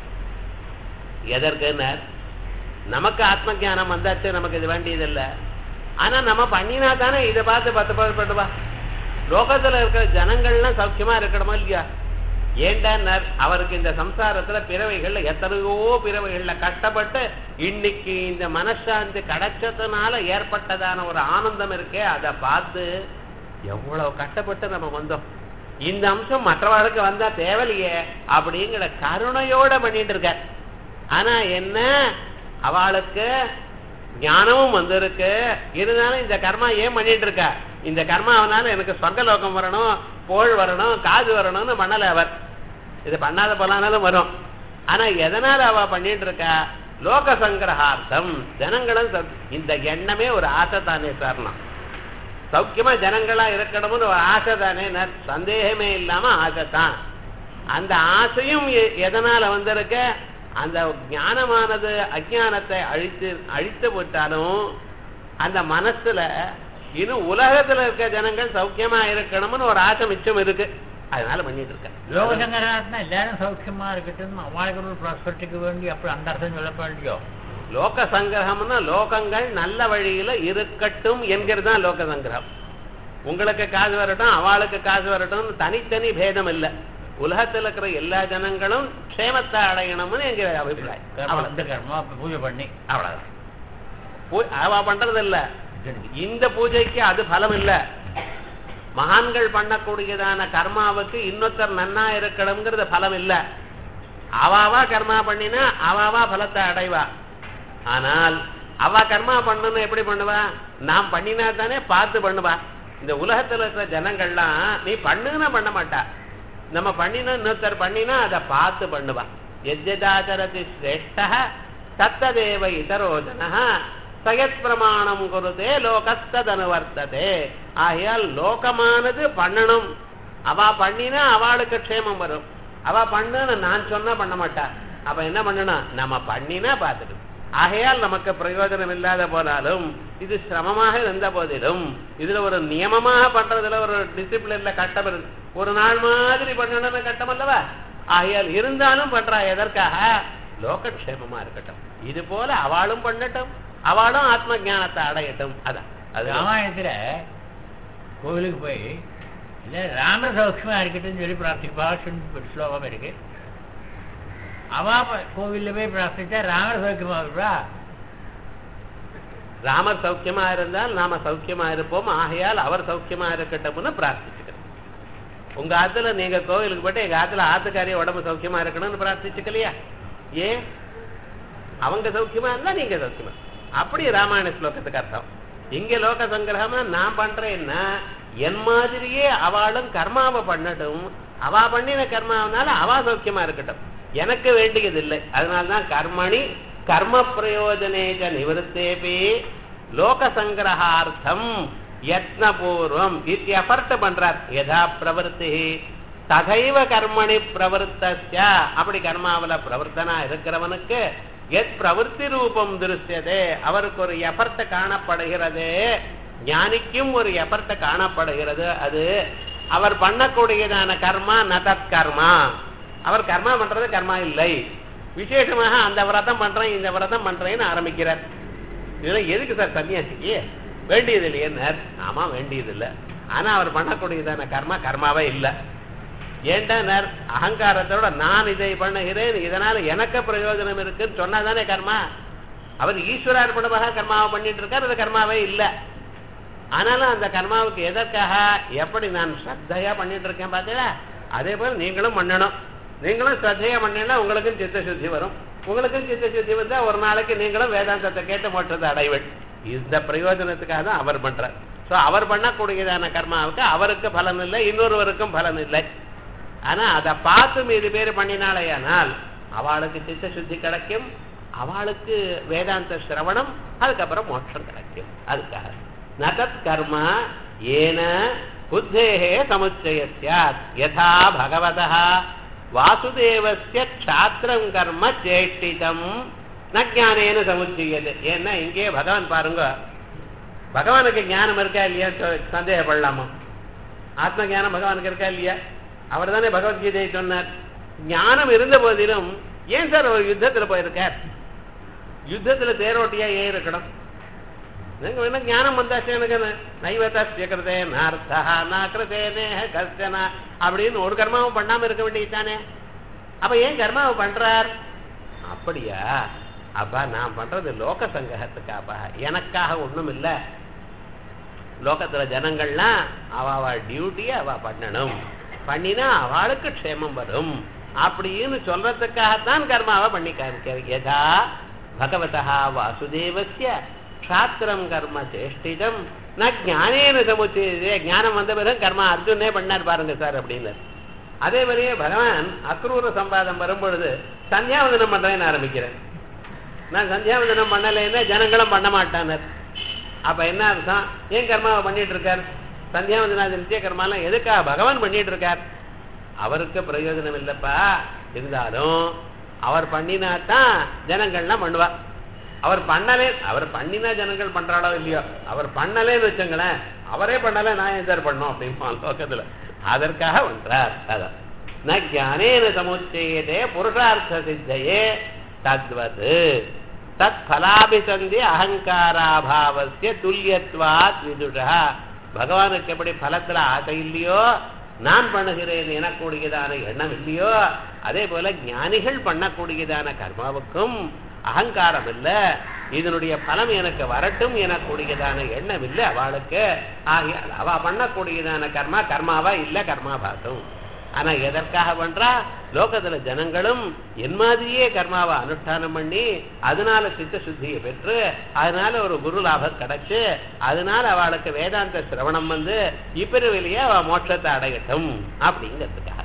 எதற்குன்னு நமக்கு ஆத்ம ஞானம் வந்தாச்சு நமக்கு இது வேண்டியதில்லை ஆனா நம்ம பண்ணினா தானே இதை பார்த்து பத்து பேர் பண்ணுவா லோகத்துல இருக்கிற ஜனங்கள்லாம் சௌக்கியமா இருக்கணுமா இல்லையா ஏண்டா அவருக்கு இந்த சம்சாரத்துல பிறவைகள்ல எத்தனையோ பிறவைகள்ல கஷ்டப்பட்டு இன்னைக்கு இந்த மனசாந்தி கிடைச்சதுனால ஏற்பட்டதான ஒரு ஆனந்தம் இருக்கே அதை பார்த்து எவ்வளவு கஷ்டப்பட்டு நம்ம வந்தோம் இந்த அம்சம் மற்றவர்களுக்கு வந்தா தேவையில்லையே அப்படிங்கிற கருணையோட பண்ணிட்டு இருக்க ஆனா என்ன அவளுக்கு ஞானமும் வந்திருக்கு இருந்தாலும் இந்த கர்மா ஏன் பண்ணிட்டு இருக்கா இந்த கர்மாவனால எனக்கு சொர்க்கலோகம் வரணும் போல் வரணும் காது வரணும்னு பண்ணல அவர் இது பண்ணாத போலானாலும் வரும் ஆனா எதனால அவ பண்ணிட்டு இருக்கா லோக சங்கிரகார்த்தம் ஜனங்களும் இந்த எண்ணமே ஒரு ஆசை தானே சாரணம் சௌக்கியமா ஜனங்களா இருக்கணும்னு ஒரு ஆசை தானே சந்தேகமே இல்லாம ஆசை தான் அந்த ஆசையும் எதனால வந்திருக்க அந்த ஞானமானது அஜானத்தை அழித்து அழித்து விட்டாலும் அந்த மனசுல இன்னும் உலகத்துல இருக்க ஜனங்கள் சௌக்கியமா இருக்கணும்னு ஒரு ஆசை மிச்சம் இருக்கு அதனால பண்ணிட்டு இருக்க லோகசங்கராத்னா எல்லாரும் சௌக்கியமா இருக்கட்டும் அவளுக்கு ஒரு ப்ராஸ்பெக்டுக்கு வேண்டி அப்படி அந்த அர்த்தம் சொல்லப்ப வேண்டியோ லோக சங்கிரகம்னா லோகங்கள் நல்ல வழியில இருக்கட்டும் என்கிறது தான் லோக சங்கிரகம் உங்களுக்கு காசு வரட்டும் அவளுக்கு காசு வரட்டும் தனித்தனி பேதம் இல்லை உலகத்தில் இருக்கிற எல்லா ஜனங்களும் க்ஷேமத்தை அடையணும்னு எங்க அபிப்பிராயம் இந்த கர்மா பூஜை பண்ணி அவ்வளவுதான் அவ பண்றது இல்ல இந்த பூஜைக்கு அது பலம் இல்ல மகான்கள் பண்ணக்கூடியதான கர்மாவுக்கு இன்னொருத்தர் நன்னா இருக்கணுங்கிறது பலம் இல்ல அவாவா கர்மா பண்ணினா அவாவா பலத்தை அடைவா ஆனால் அவ கர்மா பண்ணணும் எப்படி பண்ணுவா நாம் பண்ணினா தானே பார்த்து பண்ணுவா இந்த உலகத்துல இருக்கிற ஜனங்கள்லாம் நீ பண்ணுன்னு பண்ண மாட்டா நம்ம பண்ணினா இன்னொருத்தர் பண்ணினா அதை பார்த்து பண்ணுவா எஜ்ஜதாச்சரதி சிரேஷ்ட தத்ததேவ இதரோ ஜன சயத் பிரமாணம் குருதே லோகஸ்தனுவர்த்ததே ஆகையால் லோகமானது பண்ணணும் அவ பண்ணினா அவளுக்கு க்ஷேமம் வரும் அவ பண்ணுன்னு நான் சொன்னா பண்ண மாட்டா அவ என்ன பண்ணணும் நம்ம பண்ணினா பார்த்துட்டு ஆகையால் நமக்கு பிரயோஜனம் இல்லாத போனாலும் இது சிரமமாக இருந்த போதிலும் இதுல ஒரு நியமமாக பண்றதுல ஒரு டிசிப்ளின்ல கட்டம் இருக்கு ஒரு நாள் மாதிரி பண்ணணும்னு கட்டம் அல்லவா ஆகையால் இருந்தாலும் பண்றா எதற்காக லோகக்ஷேமமா இருக்கட்டும் இது போல அவளும் பண்ணட்டும் அவளும் ஆத்ம ஞானத்தை அடையட்டும் அதான் அது ராமாயணத்துல கோவிலுக்கு போய் இல்ல ராம சௌக்கியமா இருக்கட்டும் சொல்லி பிரார்த்திப்பா ஸ்லோகம் இருக்கு அவா கோவில்ல போய் பிரார்த்திச்சா ராமர் சௌக்கியமா இருப்பா ராமர் சௌக்கியமா இருந்தால் நாம சௌக்கியமா இருப்போம் ஆகையால் அவர் சௌக்கியமா இருக்கட்டும்னு பிரார்த்திச்சுக்கிறோம் உங்க ஆத்துல நீங்க கோவிலுக்கு போயிட்டு எங்க ஆத்துல ஆத்துக்காரிய உடம்பு சௌக்கியமா இருக்கணும்னு பிரார்த்திச்சுக்கலையா ஏன் அவங்க சௌக்கியமா இருந்தா நீங்க சௌக்கியமா அப்படி ராமாயண ஸ்லோகத்துக்கு அர்த்தம் இங்க லோக சங்கிரகமா நான் பண்றேன்னா என் மாதிரியே அவளும் கர்மாவை பண்ணட்டும் அவா பண்ணின கர்மாவனால அவா சௌக்கியமா இருக்கட்டும் எனக்கு வேண்டியது இல்லை அதனால்தான் கர்மணி கர்ம பிரயோஜனேஜ நிவர்த்தேபி லோக சங்கிரகார்த்தம் யத்னபூர்வம் இது எஃபர்ட் பண்றார் யதா பிரவருத்தி ததைவ கர்மணி பிரவருத்தஸ்ய அப்படி கர்மாவில பிரவர்த்தனா இருக்கிறவனுக்கு எத் பிரவருத்தி ரூபம் திருஷ்யதே அவருக்கு ஒரு எஃபர்ட் காணப்படுகிறது ஞானிக்கும் ஒரு எஃபர்ட் காணப்படுகிறது அது அவர் பண்ணக்கூடியதான கர்மா நதத் கர்மா அவர் கர்மா பண்றது கர்மா இல்லை விசேஷமாக அந்த விரதம் பண்றேன் இந்த விரதம் பண்றேன்னு ஆரம்பிக்கிறார் இதெல்லாம் எதுக்கு சார் சன்னியாசிக்கு வேண்டியது இல்லையேன்னார் ஆமா வேண்டியது இல்லை ஆனா அவர் பண்ணக்கூடியதான கர்மா கர்மாவே இல்லை ஏண்டனர் அகங்காரத்தோட நான் இதை பண்ணுகிறேன் இதனால எனக்கு பிரயோஜனம் இருக்குன்னு சொன்னாதானே கர்மா அவர் ஈஸ்வரார்ப்பணமாக கர்மாவை பண்ணிட்டு இருக்கார் அது கர்மாவே இல்லை ஆனாலும் அந்த கர்மாவுக்கு எதற்காக எப்படி நான் ஸ்ரத்தையா பண்ணிட்டு இருக்கேன் பார்த்தீங்களா அதே போல நீங்களும் பண்ணணும் நீங்களும் ஸ்ரத்தையா பண்ணீங்கன்னா உங்களுக்கும் சித்த சுத்தி வரும் உங்களுக்கும் சித்த சுத்தி வந்தா ஒரு நாளைக்கு நீங்களும் வேதாந்தத்தை கேட்டு மோட்டத்தை அடைவள் இந்த பிரயோஜனத்துக்காக தான் அவர் பண்றார் சோ அவர் பண்ணக்கூடியதான கர்மாவுக்கு அவருக்கு பலன் இல்லை இன்னொருவருக்கும் பலன் இல்லை ஆனா அதை பார்த்து மீது பேர் பண்ணினாலேயானால் அவளுக்கு சித்த சுத்தி கிடைக்கும் அவளுக்கு வேதாந்த சிரவணம் அதுக்கப்புறம் மோட்சம் கிடைக்கும் அதுக்காக நகத் கர்ம ஏன புத்தேகே சமுச்சய சாத் யதா பகவதः வாசுதேவஸ்ய க்ஷாத்திரம் கர்ம சேஷ்டிதம் ந ஞானேன சமுச்சயது ஏன்னா இங்கே பகவான் பாருங்க பகவானுக்கு ஞானம் இருக்கா இல்லையா சொ- சந்தேகப்படலாமா ஆத்ம ஞானம் பகவானுக்கு இருக்கா இல்லையா அவர் தானே பகவத்கீதையை சொன்னார் ஞானம் இருந்த போதிலும் ஏன் சார் ஒரு யுத்தத்துல போயிருக்கார் யுத்தத்துல தேரோட்டியா ஏன் இருக்கணும் நீங்க வேணா ஞானம் வந்தாச்சு எனக்கு நைவதஸ்ய கிருதே நார்த்தா நா கிருதே நேஹ கர்ஜனா அப்படின்னு ஒரு கர்மாவும் பண்ணாம இருக்க வேண்டியதுதானே அப்ப ஏன் கர்மாவை பண்றார் அப்படியா அப்பா நான் பண்றது லோக சங்ககத்துக்காப்பா எனக்காக ஒண்ணும் இல்ல லோகத்துல ஜனங்கள்லாம் அவ அவ டியூட்டியை அவ பண்ணணும் பண்ணினா அவளுக்கு க்ஷேமம் வரும் அப்படின்னு சொல்றதுக்காகத்தான் கர்மாவை பண்ணி காமிக்கிறார் யதா பகவதா வாசுதேவஸ்ய க்ஷாத்திரம் கர்ம சேஷ்டிதம் நான் ஞானேன சமுச்சே ஞானம் வந்த பிறகு கர்மா அர்ஜுனே பண்ணார் பாருங்க சார் அப்படின்னு அதே மாதிரியே பகவான் அக்ரூர சம்பாதம் வரும்பொழுது சந்தியாவந்தனம் பண்றேன்னு ஆரம்பிக்கிறேன் நான் சந்தியாவந்தனம் பண்ணலைன்னா ஜனங்களும் பண்ண மாட்டானர் அப்ப என்ன அர்த்தம் ஏன் கர்மாவை பண்ணிட்டு இருக்கார் சந்தியாவந்தனாதி நித்திய கர்மாலாம் எதுக்காக பகவான் பண்ணிட்டு இருக்கார் அவருக்கு பிரயோஜனம் இல்லப்பா இருந்தாலும் அவர் பண்ணினா தான் ஜனங்கள்லாம் பண்ணுவா அவர் பண்ணலே அவர் பண்ணினா ஜனங்கள் பண்றாளோ இல்லையோ அவர் பண்ணலேன்னு வச்சுங்களேன் அவரே பண்ணல நான் ஏன் சார் பண்ணோம் அப்படிமா லோகத்துல அதற்காக பண்றார் அதான் ந ஞானேன சமுச்சயதே புருஷார்த்த சித்தையே தத்வது தத் பலாபிசந்தி அகங்காராபாவசிய துல்லியத்வாத் விதுஷா பகவானுக்கு எப்படி பலத்துல ஆசை இல்லையோ நான் பண்ணுகிறேன் எனக்கூடியதான எண்ணம் இல்லையோ அதே போல ஞானிகள் பண்ணக்கூடியதான கர்மாவுக்கும் அகங்காரம் இல்ல இதனுடைய பலம் எனக்கு வரட்டும் எனக்கூடியதான எண்ணம் இல்லை அவளுக்கு ஆகையால் அவ பண்ணக்கூடியதான கர்மா கர்மாவா இல்ல கர்மாபாசம் ஆனா எதற்காக பண்றா லோகத்துல ஜனங்களும் என் மாதிரியே கர்மாவை அனுஷ்டானம் பண்ணி அதனால சித்த சுத்தியை பெற்று அதனால ஒரு குரு லாபம் கிடைச்சு அதனால அவளுக்கு வேதாந்த சிரவணம் வந்து இப்பிரிவிலேயே அவ மோட்சத்தை அடையட்டும் அப்படிங்கிறதுக்காக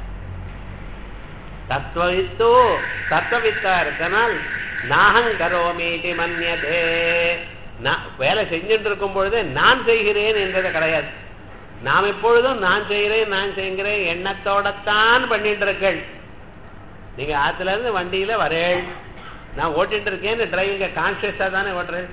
தத்துவவித்தோ தத்துவவித்தா இருக்கனால் நாகம் கரோமீதி மன்யதே நான் வேலை செஞ்சுட்டு இருக்கும் பொழுது நான் செய்கிறேன் என்றது கிடையாது நாம் எப்பொழுதும் நான் செய்கிறேன் நான் செய்கிறேன் எண்ணத்தோடத்தான் பண்ணிட்டு இருக்கேள் நீங்க ஆத்துல இருந்து வண்டியில வரேள் நான் ஓட்டிட்டு இருக்கேன்னு டிரைவிங்க கான்சியஸா தானே ஓட்டுறேன்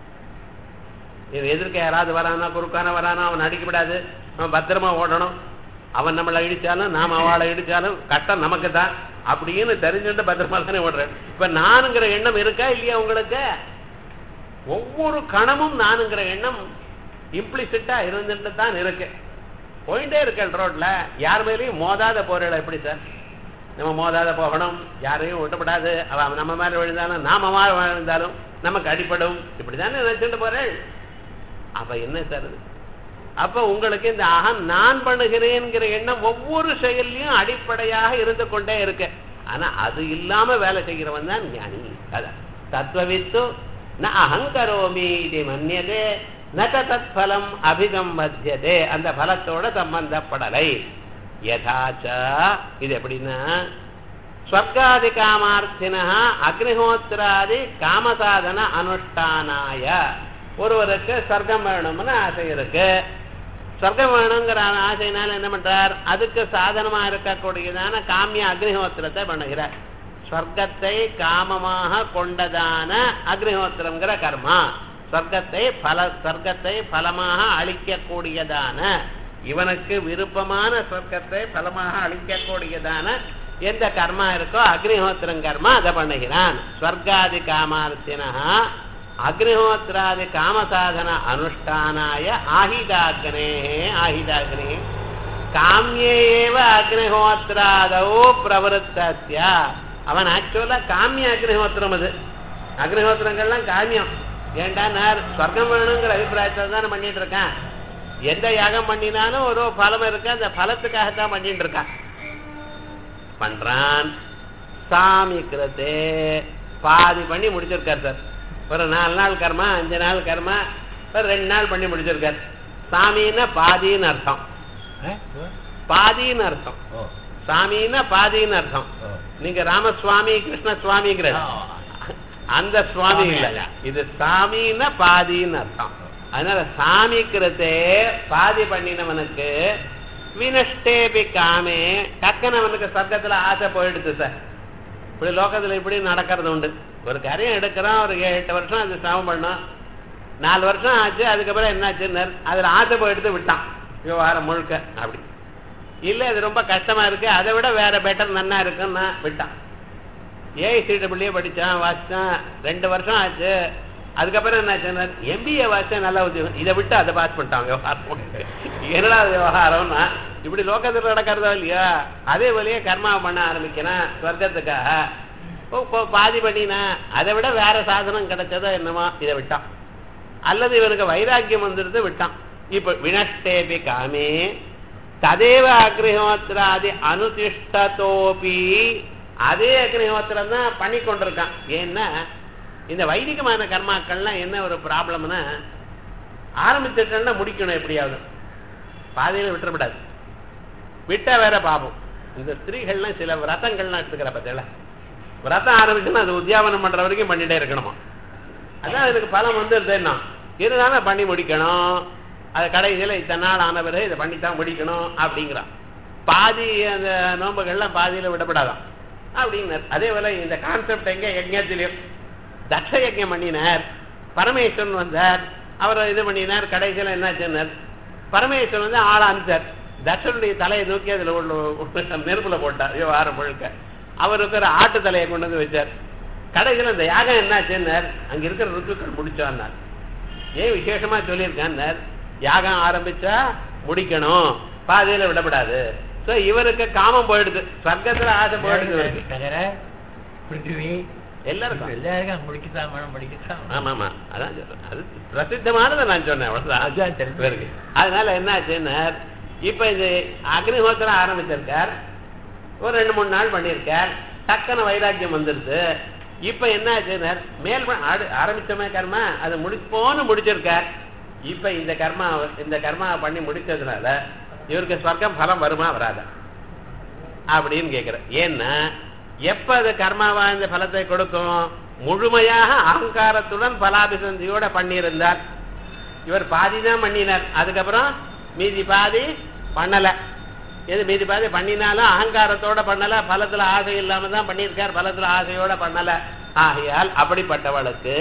இது எதிர்க்க யாராவது வரானா குறுக்கான வரானா அவன் அடிக்கப்படாது அவன் பத்திரமா ஓடணும் அவன் நம்மளை இடிச்சாலும் நாம் அவளை இடிச்சாலும் கட்டம் நமக்கு தான் அப்படின்னு தெரிஞ்சுட்டு பத்திரமா தானே ஓடுறேன் இப்ப நானுங்கிற எண்ணம் இருக்கா இல்லையா உங்களுக்கு ஒவ்வொரு கணமும் நானுங்கிற எண்ணம் இம்ப்ளிசிட்டா இருந்துட்டு தான் இருக்கு போயிட்டே இருக்கேன் ரோட்ல யார் மேலேயும் மோதாத போறேன் எப்படி சார் நம்ம மோதாத போகணும் யாரையும் விட்டப்படாது அவன் நம்ம மேல விழுந்தாலும் நாம மேல விழுந்தாலும் நமக்கு அடிப்படும் இப்படிதானே நினைச்சுட்டு போறேன் அப்ப என்ன சார் இது அப்ப உங்களுக்கு இந்த அகம் நான் பண்ணுகிறேன்கிற எண்ணம் ஒவ்வொரு செயல்லையும் அடிப்படையாக இருந்து கொண்டே இருக்கு ஆனா அது இல்லாம வேலை செய்கிறவன் தான் ஞானி அதான் தத்துவவித்து ந அகங்கரோமி இது மன்னியதே நக தத் பலம் அபிசம்பத்தியதே அந்த பலத்தோட சம்பந்தப்படலை யதாச்ச இது எப்படின்னா ஸ்வர்காதி காமார்த்தினா அக்னிஹோத்திராதி காமசாதன அனுஷ்டானாய ஒருவருக்கு சொர்க்கம் வேணும்னு ஆசை இருக்கு சொர்க்கம் வேணுங்கிற ஆசையினால என்ன பண்றார் அதுக்கு சாதனமா இருக்கக்கூடியதான காமிய அக்னிஹோத்திரத்தை பண்ணுகிறார் சொர்க்கத்தை காமமாக கொண்டதான அக்னிஹோத்திரங்கிற கர்மா சொர்க்கத்தை பல சொர்க்கத்தை பலமாக அளிக்கக்கூடியதான இவனுக்கு விருப்பமான சொர்க்கத்தை பலமாக அளிக்கக்கூடியதான எந்த கர்மா இருக்கோ அக்னிஹோத்திரம் கர்மா அதை பண்ணுகிறான் ஸ்வர்காதி காமார்த்தினா அக்னிஹோத்திராதி காமசாதன அனுஷ்டானாய ஆஹிதாக்னே ஆஹிதாக்னே காமியேவ அக்னிஹோத்திராதோ பிரவருத்தஸ்ய அவன் ஆக்சுவலா காமிய அக்னிஹோத்திரம் அது அக்னிஹோத்திரங்கள்லாம் காமியம் ஏண்டா நான் ஸ்வர்க்கம் வேணுங்கிற அபிப்பிராயத்தை தானே பண்ணிட்டு இருக்கேன் எந்த யாகம் பண்ணினாலும் ஒரு பலம் இருக்கு அந்த பலத்துக்காகத்தான் பண்ணிட்டு இருக்கான் பண்றான் சாமி கிருத்தே பாதி பண்ணி முடிச்சிருக்கார் சார் ஒரு நாலு நாள் கர்மா அஞ்சு நாள் கர்மா ஒரு ரெண்டு நாள் பண்ணி முடிச்சிருக்கார் சாமின்னா பாதின்னு அர்த்தம் ஆ? ஓ. பாதின்னு அர்த்தம் ஓ. சாமின்னா பாதின்னு அர்த்தம் ஓ. நீங்க ராமசுவாமி கிருஷ்ணசுவாமிங்கிற ஆ. அந்த சுவாமி சுவாமி இல்ல அல்ல. இது சாமின்னா பாதின்னு அர்த்தம் அதனால சாமிக்கிறதே பாதி பண்ணினவனுக்கு வினஷ்டேபி காமே டக்குன்னு அவனுக்கு சொர்க்கத்துல ஆசை போயிடுது சார் இப்படி லோகத்துல இப்படி நடக்கிறது உண்டு ஒரு காரியம் எடுக்கிறோம் ஒரு ஏழு எட்டு வருஷம் அது சிரமம் பண்ணோம் நாலு வருஷம் ஆச்சு அதுக்கப்புறம் என்னாச்சுன்னு அதுல ஆசை போயிடுத்து விட்டான் விவகாரம் முழுக்க அப்படி இல்ல இது ரொம்ப கஷ்டமா இருக்கு அதை விட வேற பெட்டர் நன்னா இருக்குன்னு விட்டான் ஏஐசிடபிள்யூ படிச்சான் வாசிச்சான் ரெண்டு வருஷம் ஆச்சு அதுக்கப்புறம் என்ன எம்பிஏ வாசிச்சா நல்ல உத்தியோகம் இதை விட்டு அதை பாஸ் பண்ணிட்டான் விவகாரம் என்னடா விவகாரம்னா இப்படி லோகத்தில் நடக்கிறதோ இல்லையா அதே வழியே கர்மா பண்ண ஆரம்பிக்கிறேன் சொர்க்கத்துக்காக ஓ, போ- பாதி பண்ணினா அதை விட வேற சாதனம் கிடைச்சதோ என்னமோ இதை விட்டான் அல்லது இவனுக்கு வைராக்கியம் வந்துருது விட்டான் இப்ப வினஷ்டேபி காமே ததேவ அக்னிஹோத்திராதி அனுதிஷ்டதோபி அதே அக்னிஹோத்திரம் தான் பண்ணி கொண்டிருக்கான் ஏன்னா இந்த வைதிகமான கர்மாக்கள்லாம் என்ன ஒரு ப்ராப்ளம்னா ஆரம்பிச்சிட்டோம்னா முடிக்கணும் எப்படியாவது பாதையில விட்டுறக்கூடாது விட்டா வேற பாபம் இந்த ஸ்திரீகள்லாம் சில விரதங்கள்லாம் எடுத்துக்கிற பார்த்தீங்களா விரதம் ஆரம்பிச்சுன்னா அது உத்தியாபனம் பண்ற வரைக்கும் பண்ணிட்டே இருக்கணுமா அதான் இதுக்கு பலம் வந்துருதுன்னா இருந்தாலும் பண்ணி முடிக்கணும் அது கடைசியில் இத்தனை நாள் ஆன பிறகு இதை பண்ணித்தான் முடிக்கணும் அப்படிங்கிறான் பாதி அந்த நோம்புகள்லாம் பாதியில விடப்படாதான் அப்படிங்கிறார் அதே போல இந்த கான்செப்ட் எங்க யஜ்ஞத்திலையும் தட்ச யஜ்ஞம் பண்ணினார் பரமேஸ்வரன் வந்தார் அவர் இது பண்ணினார் கடைசியில் என்னாச்சுன்னார் பரமேஸ்வரன் வந்து ஆளை அனுப்பிச்சார் தட்சனுடைய தலையை தூக்கி அதில் உள்ள நெருப்புல போட்டார் விவகாரம் முழுக்க அவருக்கு ஒரு ஆட்டு தலையை கொண்டு வந்து வச்சார் கடைசியில் இந்த யாகம் என்னாச்சுன்னார் அங்க இருக்கிற ருத்துக்கள் முடிச்சான்னார் ஏன் விசேஷமா சொல்லியிருக்கான்னார் யாகம் ஆரம்பிச்சா முடிக்கணும் பாதையில விடப்படாது சோ இவருக்கு காமம் போயிடுது சொர்க்கத்துல ஆசை போயிடுது இவருக்கு. தகர பிருத்திவி எல்லாருக்கும் எல்லாருக்கும் முடிக்கத்தான் வேணும் முடிக்கத்தான் வேணும். ஆமா ஆமா அதான் சொல்றேன் அது பிரசித்தமானதை நான் சொன்னேன் அவ்வளவுதான் அதான் தெரிஞ்சு இவருக்கு அதனால என்ன ஆச்சுன்னா இப்ப இது அக்னிஹோத்திரம் ஆரம்பிச்சிருக்கார் ஒரு ரெண்டு மூணு நாள் பண்ணியிருக்கார் டக்குன வைராக்கியம் வந்துருது இப்ப என்ன ஆச்சுன்னா மேல் ப- ஆடு- ஆரம்பிச்சமே கர்மா அது முடிப்போன்னு முடிச்சிருக்கார் இப்ப இந்த கர்மா இந்த கர்மாவை பண்ணி முடிச்சதுனால இவருக்கு ஸ்வர்க்கம் பலம் வருமா வராதா அப்படின்னு கேட்கிறேன் ஏன்னா எப்ப அது கர்மாவா இந்த பலத்தை கொடுக்கும் முழுமையாக அகங்காரத்துடன் பலாபிசந்தியோட பண்ணியிருந்தார் இவர் பாதி தான் பண்ணினார் அதுக்கப்புறம் மீதி பாதி பண்ணல எது மீதி பாதி பண்ணினாலும் அகங்காரத்தோட பண்ணல பலத்துல ஆசை இல்லாம தான் பண்ணியிருக்கார் பலத்துல ஆசையோட பண்ணல ஆகையால் அப்படிப்பட்டவளுக்கு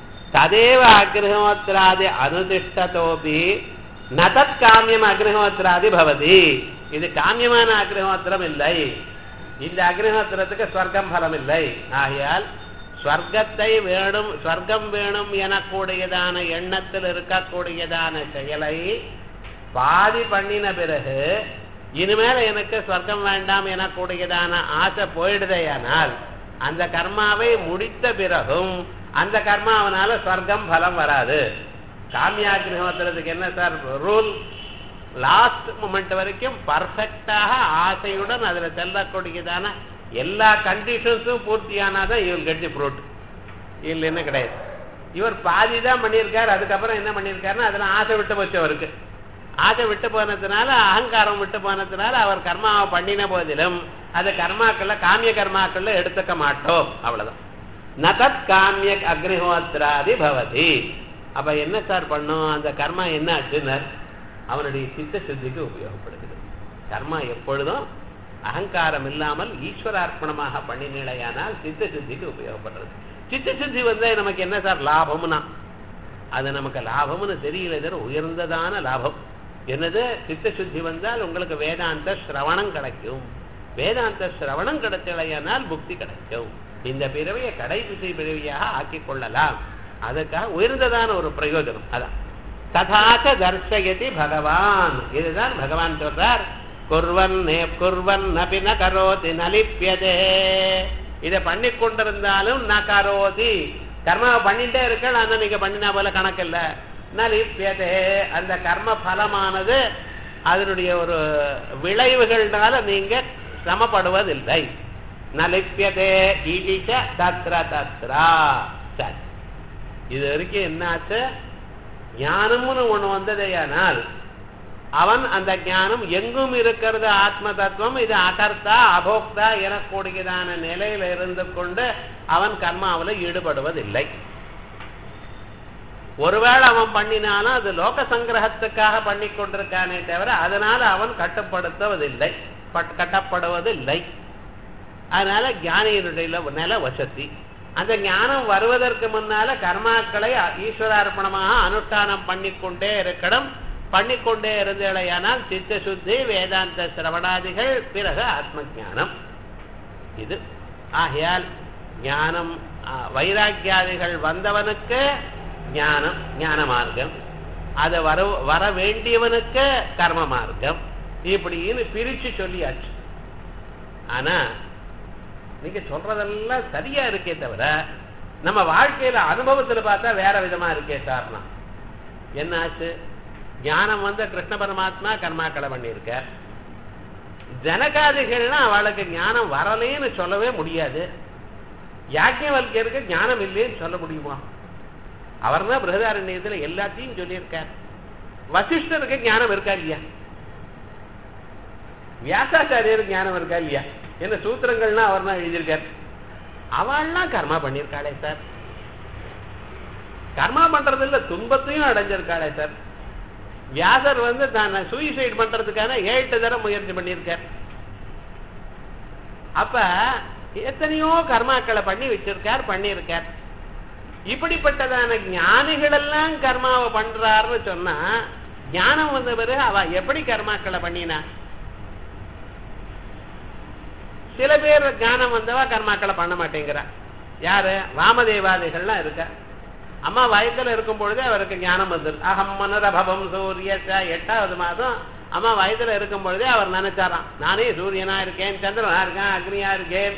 ததேவ அக்னிஹோத்திராதி அனுதிஷ்டதோபி நதத் காமியம் அக்னிஹோத்திராதி பவதி இது காமியமான அக்னிஹோத்திரம் இல்லை இந்த அக்னிஹோத்திரத்துக்கு ஸ்வர்க்கம் பலம் இல்லை ஆகையால் ஸ்வர்க்கத்தை வேணும் ஸ்வர்க்கம் வேணும் எனக்கூடியதான எண்ணத்தில் இருக்கக்கூடியதான செயலை பாதி பண்ணின பிறகு இனிமேல் எனக்கு ஸ்வர்க்கம் வேண்டாம் எனக்கூடியதான ஆசை போயிடுதேயானால் அந்த கர்மாவை முடித்த பிறகும் அந்த கர்மா அவனால ஸ்வர்க்கம் பலம் வராது காமியாக்னிஹோத்திரத்துக்கு என்ன சார் ரூல் லாஸ்ட் மூமெண்ட் வரைக்கும் பர்ஃபெக்டாக ஆசையுடன் அதுல செல்லக்கூடியதான எல்லா கண்டிஷன்ஸும் பூர்த்தியானாதான் இவர் கெட்டி ஃப்ரூட் இல்லைன்னு கிடையாது இவர் பாதி தான் பண்ணியிருக்காரு அதுக்கப்புறம் என்ன பண்ணியிருக்காருன்னா அதில் ஆசை விட்டு போச்சு அவருக்கு ஆசை விட்டு போனதுனால அகங்காரம் விட்டு போனதுனால அவர் கர்மாவை பண்ணின போதிலும் அது கர்மாக்கள்ல காமிய கர்மாக்கள்ல எடுத்துக்க மாட்டோம் அவ்வளவுதான் நதத் காமிய அக்னிஹோத்திராதி பவதி அப்ப என்ன சார் பண்ணும் அந்த கர்மா என்ன ஆச்சுன்னு அவனுடைய சித்த சுத்திக்கு உபயோகப்படுகிறது கர்மா எப்பொழுதும் அகங்காரம் இல்லாமல் ஈஸ்வரார்ப்பணமாக பண்ணினீழையானால் சித்த சுத்திக்கு உபயோகப்படுறது சித்த சுத்தி வந்து நமக்கு என்ன சார் லாபம்னா அது நமக்கு லாபம்னு தெரியல தவிர உயர்ந்ததான லாபம் என்னது சித்த சுத்தி வந்தால் உங்களுக்கு வேதாந்த சிரவணம் கிடைக்கும் வேதாந்த சிரவணம் கிடைச்சலையானால் புக்தி கிடைக்கும் இந்த பிறவியை கடைசி பிறவியாக ஆக்கிக் கொள்ளலாம் அதுக்காக உயர்ந்ததான ஒரு பிரயோஜனம் அதான் ததாச்ச தர்சயதி பகவான் இதுதான் பகவான் சொல்றார் குர்வன் குர்வன் நபி ந கரோதி நலிப்பியதே இதை பண்ணி கொண்டிருந்தாலும் ந கரோதி கர்மாவை பண்ணிட்டே இருக்க ஆனா நீங்க பண்ணினா போல கணக்கு இல்ல நலிப்பியதே அந்த கர்ம பலமானது அதனுடைய ஒரு விளைவுகள்னால நீங்க சமப்படுவதில்லை நலிப்பியதே இடிச்ச தத்ர தத்ரா சரி இது வரைக்கும் என்னாச்சு ஞானம்னு ஒண்ணு வந்ததேயானால் அவன் அந்த ஞானம் எங்கும் இருக்கிறது ஆத்ம தத்துவம் இது அகர்த்தா அபோக்தா எனக்கூடியதான நிலையில இருந்து கொண்டு அவன் கர்மாவில் ஈடுபடுவதில்லை ஒருவேளை அவன் பண்ணினாலும் அது லோக சங்கிரகத்துக்காக பண்ணி கொண்டிருக்கானே தவிர அதனால அவன் கட்டுப்படுத்துவதில்லை கட்டப்படுவதில்லை அதனால ஞானியினுடைய நில வசதி அந்த ஞானம் வருவதற்கு முன்னால கர்மாக்களை ஈஸ்வரார்ப்பணமாக அனுஷ்டானம் பண்ணிக்கொண்டே இருக்கணும் பண்ணிக்கொண்டே இருந்தேடையானால் சித்த சுத்தி வேதாந்த சிரவணாதிகள் பிறகு ஆத்ம ஞானம் இது ஆகையால் ஞானம் வைராக்கியாதிகள் வந்தவனுக்கு ஞானம் ஞான மார்க்கம் அது வர வர வேண்டியவனுக்கு கர்ம மார்க்கம் இப்படின்னு பிரிச்சு சொல்லியாச்சு ஆனா நீங்க சொல்றதெல்லாம் சரியா இருக்கே தவிர நம்ம வாழ்க்கையில அனுபவத்துல பார்த்தா வேற விதமா இருக்கே சார்னா என்னாச்சு ஞானம் வந்து கிருஷ்ண பரமாத்மா கர்மாக்களை பண்ணியிருக்க ஜனகாதிகள்னா அவளுக்கு ஞானம் வரலேன்னு சொல்லவே முடியாது யாக்கியவல்யருக்கு ஞானம் இல்லைன்னு சொல்ல முடியுமா அவர் தான் பிரகதாரண்யத்துல எல்லாத்தையும் சொல்லியிருக்கார் வசிஷ்டருக்கு ஞானம் இருக்கா இல்லையா வியாசாச்சாரியருக்கு ஞானம் இருக்கா இல்லையா என்ன சூத்திரங்கள்னா அவர் தான் எழுதியிருக்கார் அவள்லாம் கர்மா பண்ணியிருக்காளே சார் கர்மா பண்றது இல்ல துன்பத்தையும் அடைஞ்சிருக்காளே சார் வியாசர் வந்து தான் சூயிசைட் பண்றதுக்கான ஏழு தரம் முயற்சி பண்ணியிருக்கார் அப்ப எத்தனையோ கர்மாக்களை பண்ணி வச்சிருக்கார் பண்ணியிருக்கார் இப்படிப்பட்டதான ஞானிகள் எல்லாம் கர்மாவை பண்றாருன்னு சொன்னா ஞானம் வந்த பிறகு அவ எப்படி கர்மாக்களை பண்ணினா சில பேர் ஞானம் வந்தவா கர்மாக்களை பண்ண மாட்டேங்கிறா யாரு வாமதேவாதிகள்லாம் இருக்க அம்மா வயத்துல இருக்கும் பொழுதே அவருக்கு ஞானம் வந்தது அகம் மனரபவம் சூரிய எட்டாவது மாதம் அம்மா வயதுல இருக்கும் பொழுதே அவர் நினைச்சாராம் நானே சூரியனா இருக்கேன் சந்திரனா இருக்கேன் அக்னியா இருக்கேன்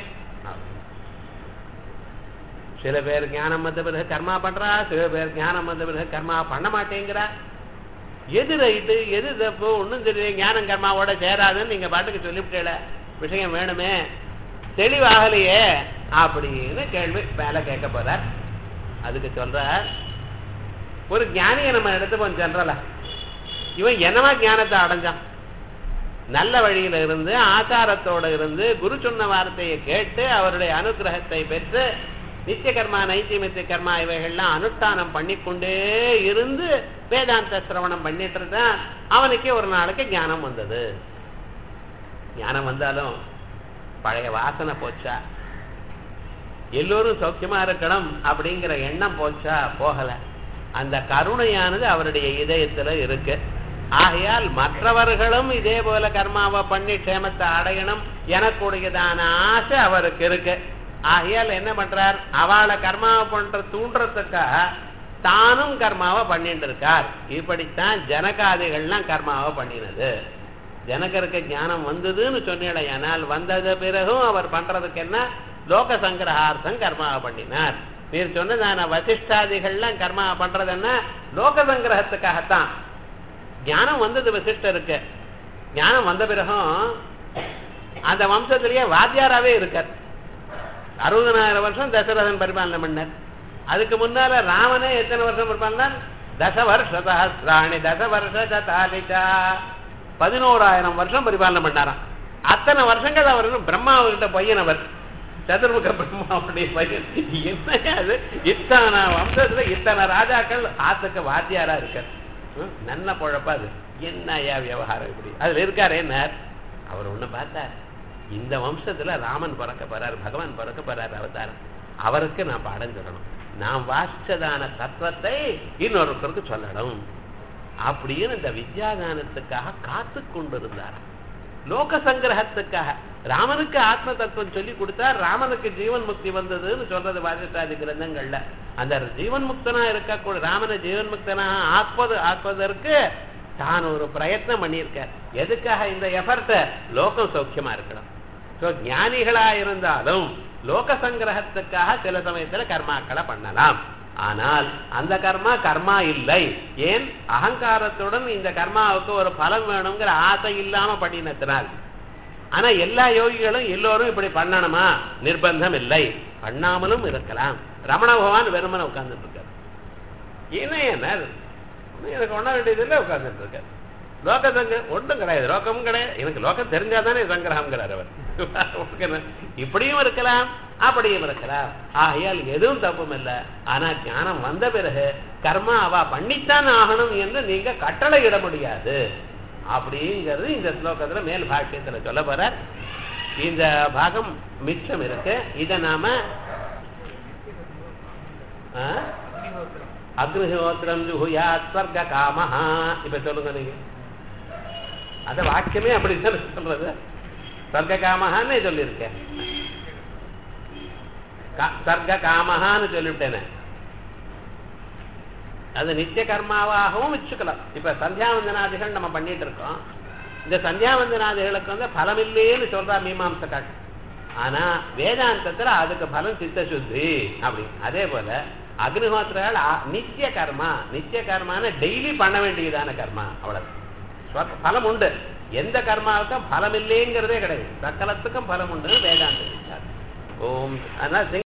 சில பேர் ஞானம் வந்த பிறகு கர்மா பண்றா சில பேர் ஞானம் வந்த பிறகு கர்மா பண்ண மாட்டேங்கிறா எது ரைட்டு எது தப்பு ஒன்றும் தெரியல ஞானம் கர்மாவோட சேராதுன்னு நீங்க பாட்டுக்கு சொல்லிவிட்டேல விஷயம் வேணுமே தெளிவாகலையே அப்படின்னு கேள்வி மேல கேட்க போறார் அதுக்கு சொல்ற ஒரு ஞானியை நம்ம எடுத்துப்போம் ஜென்ரலா இவன் என்னவா ஞானத்தை அடைஞ்சான் நல்ல வழியில இருந்து ஆச்சாரத்தோட இருந்து குரு சொன்ன வார்த்தையை கேட்டு அவருடைய அனுகிரகத்தை பெற்று நித்திய கர்மா நைத்தியமித்திய கர்மா இவைகள்லாம் அனுஷ்டானம் பண்ணிக்கொண்டே இருந்து வேதாந்த சிரவணம் பண்ணிட்டு இருந்தான் அவனுக்கே ஒரு நாளுக்கு ஞானம் வந்தது ஞானம் வந்தாலும் பழைய வாசனை போச்சா எல்லோரும் சௌக்கியமா இருக்கணும் அப்படிங்கிற எண்ணம் போச்சா போகல அந்த கருணையானது அவருடைய இதயத்துல இருக்கு ஆகையால் மற்றவர்களும் இதே போல கர்மாவை பண்ணி க்ஷேமத்தை அடையணும் எனக்குடையதான ஆசை அவருக்கு இருக்கு ஆகையால் என்ன பண்றார் அவளை கர்மாவை பண்ற தூண்டுறதுக்காக தானும் கர்மாவை பண்ணிட்டு இருக்கார் இப்படித்தான் ஜனகாதிகள்லாம் கர்மாவை பண்ணினது ஜனகருக்கு ஞானம் வந்ததுன்னு சொன்னேடையானால் வந்தது பிறகும் அவர் பண்றதுக்கு என்ன லோக சங்கிரகார்த்தம் கர்மாவை பண்ணினார் நீர் சொன்னதான வசிஷ்டாதிகள்லாம் கர்மா பண்றது என்ன லோக சங்கிரகத்துக்காகத்தான் ஞானம் வந்தது வசிஷ்டருக்கு ஞானம் வந்த பிறகும் அந்த வம்சத்திலேயே வாத்தியாராவே இருக்கார் அறுபதனாயிரம் வருஷம் தசரதன் பரிபாலனை பண்ணார் அதுக்கு முன்னால ராமனே எத்தனை வருஷம் பரிபாலனார் தச வருஷ சஹசிராணி தச வருஷ தாலிச்சா பதினோராயிரம் வருஷம் பரிபாலனை பண்ணாராம் அத்தனை வருஷங்கள் அவர் பிரம்மாவுக்கிட்ட பையன் அவர் சதுர்முக பிரம்மாவுடைய பையன் என்ன அது இத்தனை வம்சத்துல இத்தனை ராஜாக்கள் ஆத்துக்கு வாத்தியாரா இருக்கார் நல்ல குழப்பா அது என்னையா விவகாரம் இப்படி அதுல இருக்காரு என்ன அவர் ஒண்ணு பார்த்தார் இந்த வம்சத்துல ராமன் பிறக்க போறார் பகவான் பிறக்க போறார் அவதாரம் அவருக்கு நான் பாடம் சொல்லணும் நான் வாசிச்சதான தத்துவத்தை இன்னொருத்தருக்கு சொல்லணும் அப்படின்னு இந்த வித்யாதானத்துக்காக காத்து கொண்டிருந்தார் லோக சங்கிரகத்துக்காக ராமனுக்கு ஆத்ம தத்துவம் சொல்லி கொடுத்தார் ராமனுக்கு ஜீவன் முக்தி வந்ததுன்னு சொல்றது வாசித்தாதி கிரந்தங்கள்ல அந்த ஜீவன் முக்தனா இருக்கக்கூடிய ராமனை ஜீவன் முக்தனாக ஆக்குவது ஆக்குவதற்கு தான் ஒரு பிரயத்னம் பண்ணியிருக்கார் எதுக்காக இந்த எஃபர்ட் லோகம் சௌக்கியமா இருக்கணும் ஸோ ஞானிகளா இருந்தாலும் லோக சங்கிரகத்துக்காக சில சமயத்துல கர்மாக்களை பண்ணலாம் ஆனால் அந்த கர்மா கர்மா இல்லை ஏன் அகங்காரத்துடன் இந்த கர்மாவுக்கு ஒரு பலன் வேணுங்கிற ஆசை இல்லாம பண்ணினத்தினால் ஆனா எல்லா யோகிகளும் எல்லோரும் இப்படி பண்ணணுமா நிர்பந்தம் இல்லை பண்ணாமலும் இருக்கலாம் ரமண பகவான் வெறுமனை உட்கார்ந்துட்டு இருக்காரு என்ன என்ன எனக்கு ஒண்ணா வேண்டியது இல்லை உட்கார்ந்துட்டு இருக்காரு லோக சங்க ஒன்றும் கிடையாது லோகமும் கிடையாது எனக்கு லோகம் தெரிஞ்சாதானே சங்கிரகம்ங்கிறார் அவர் உனக்கு என்ன? இப்படியும் இருக்கலாம் அப்படியும் இருக்கலாம் ஆகையால் எதுவும் தப்பும் இல்லை ஆனா ஞானம் வந்த பிறகு கர்மா அவ பண்ணித்தான் ஆகணும் என்று நீங்க கட்டளை இட முடியாது அப்படிங்கிறது இந்த ஸ்லோகத்துல மேல் பாஷ்யத்துல சொல்ல போறார் இந்த பாகம் மிச்சம் இருக்கு இத நாம ஆ? அக்னிஹோத்திரம் ஜுஹுயா ஸ்வர்க காமஹா இப்ப சொல்லுங்க நீங்க அந்த வாக்கியமே அப்படித்தான் சொல்றது ஸ்வர்க காமஹான்னு சொல்லியிருக்கேன் கா- சர்க்க காமஹான்னு சொல்லிவிட்டேனே அது நித்திய கர்மாவாகவும் வச்சுக்கலாம் இப்ப சந்தியாவந்தனாதிகள் நம்ம பண்ணிட்டு இருக்கோம் இந்த சந்தியாவந்தனாதிகளுக்கு வந்து பலம் இல்லைன்னு சொல்றா மீமாம்சக்காட் ஆனா வேதாந்தத்துல அதுக்கு பலம் சித்த சுத்தி அப்படி அதே போல அக்னிஹோத்திரால் அ- நித்திய கர்மா நித்திய கர்மான டெய்லி பண்ண வேண்டியதான கர்மா அவ்வளவு ஸ்வ- பலம் உண்டு எந்த கர்மாவுக்கும் பலம் இல்லைங்கிறதே கிடையாது சக்கலத்துக்கும் பலம் உண்டு வேதாந்தம் ஓம் அதனால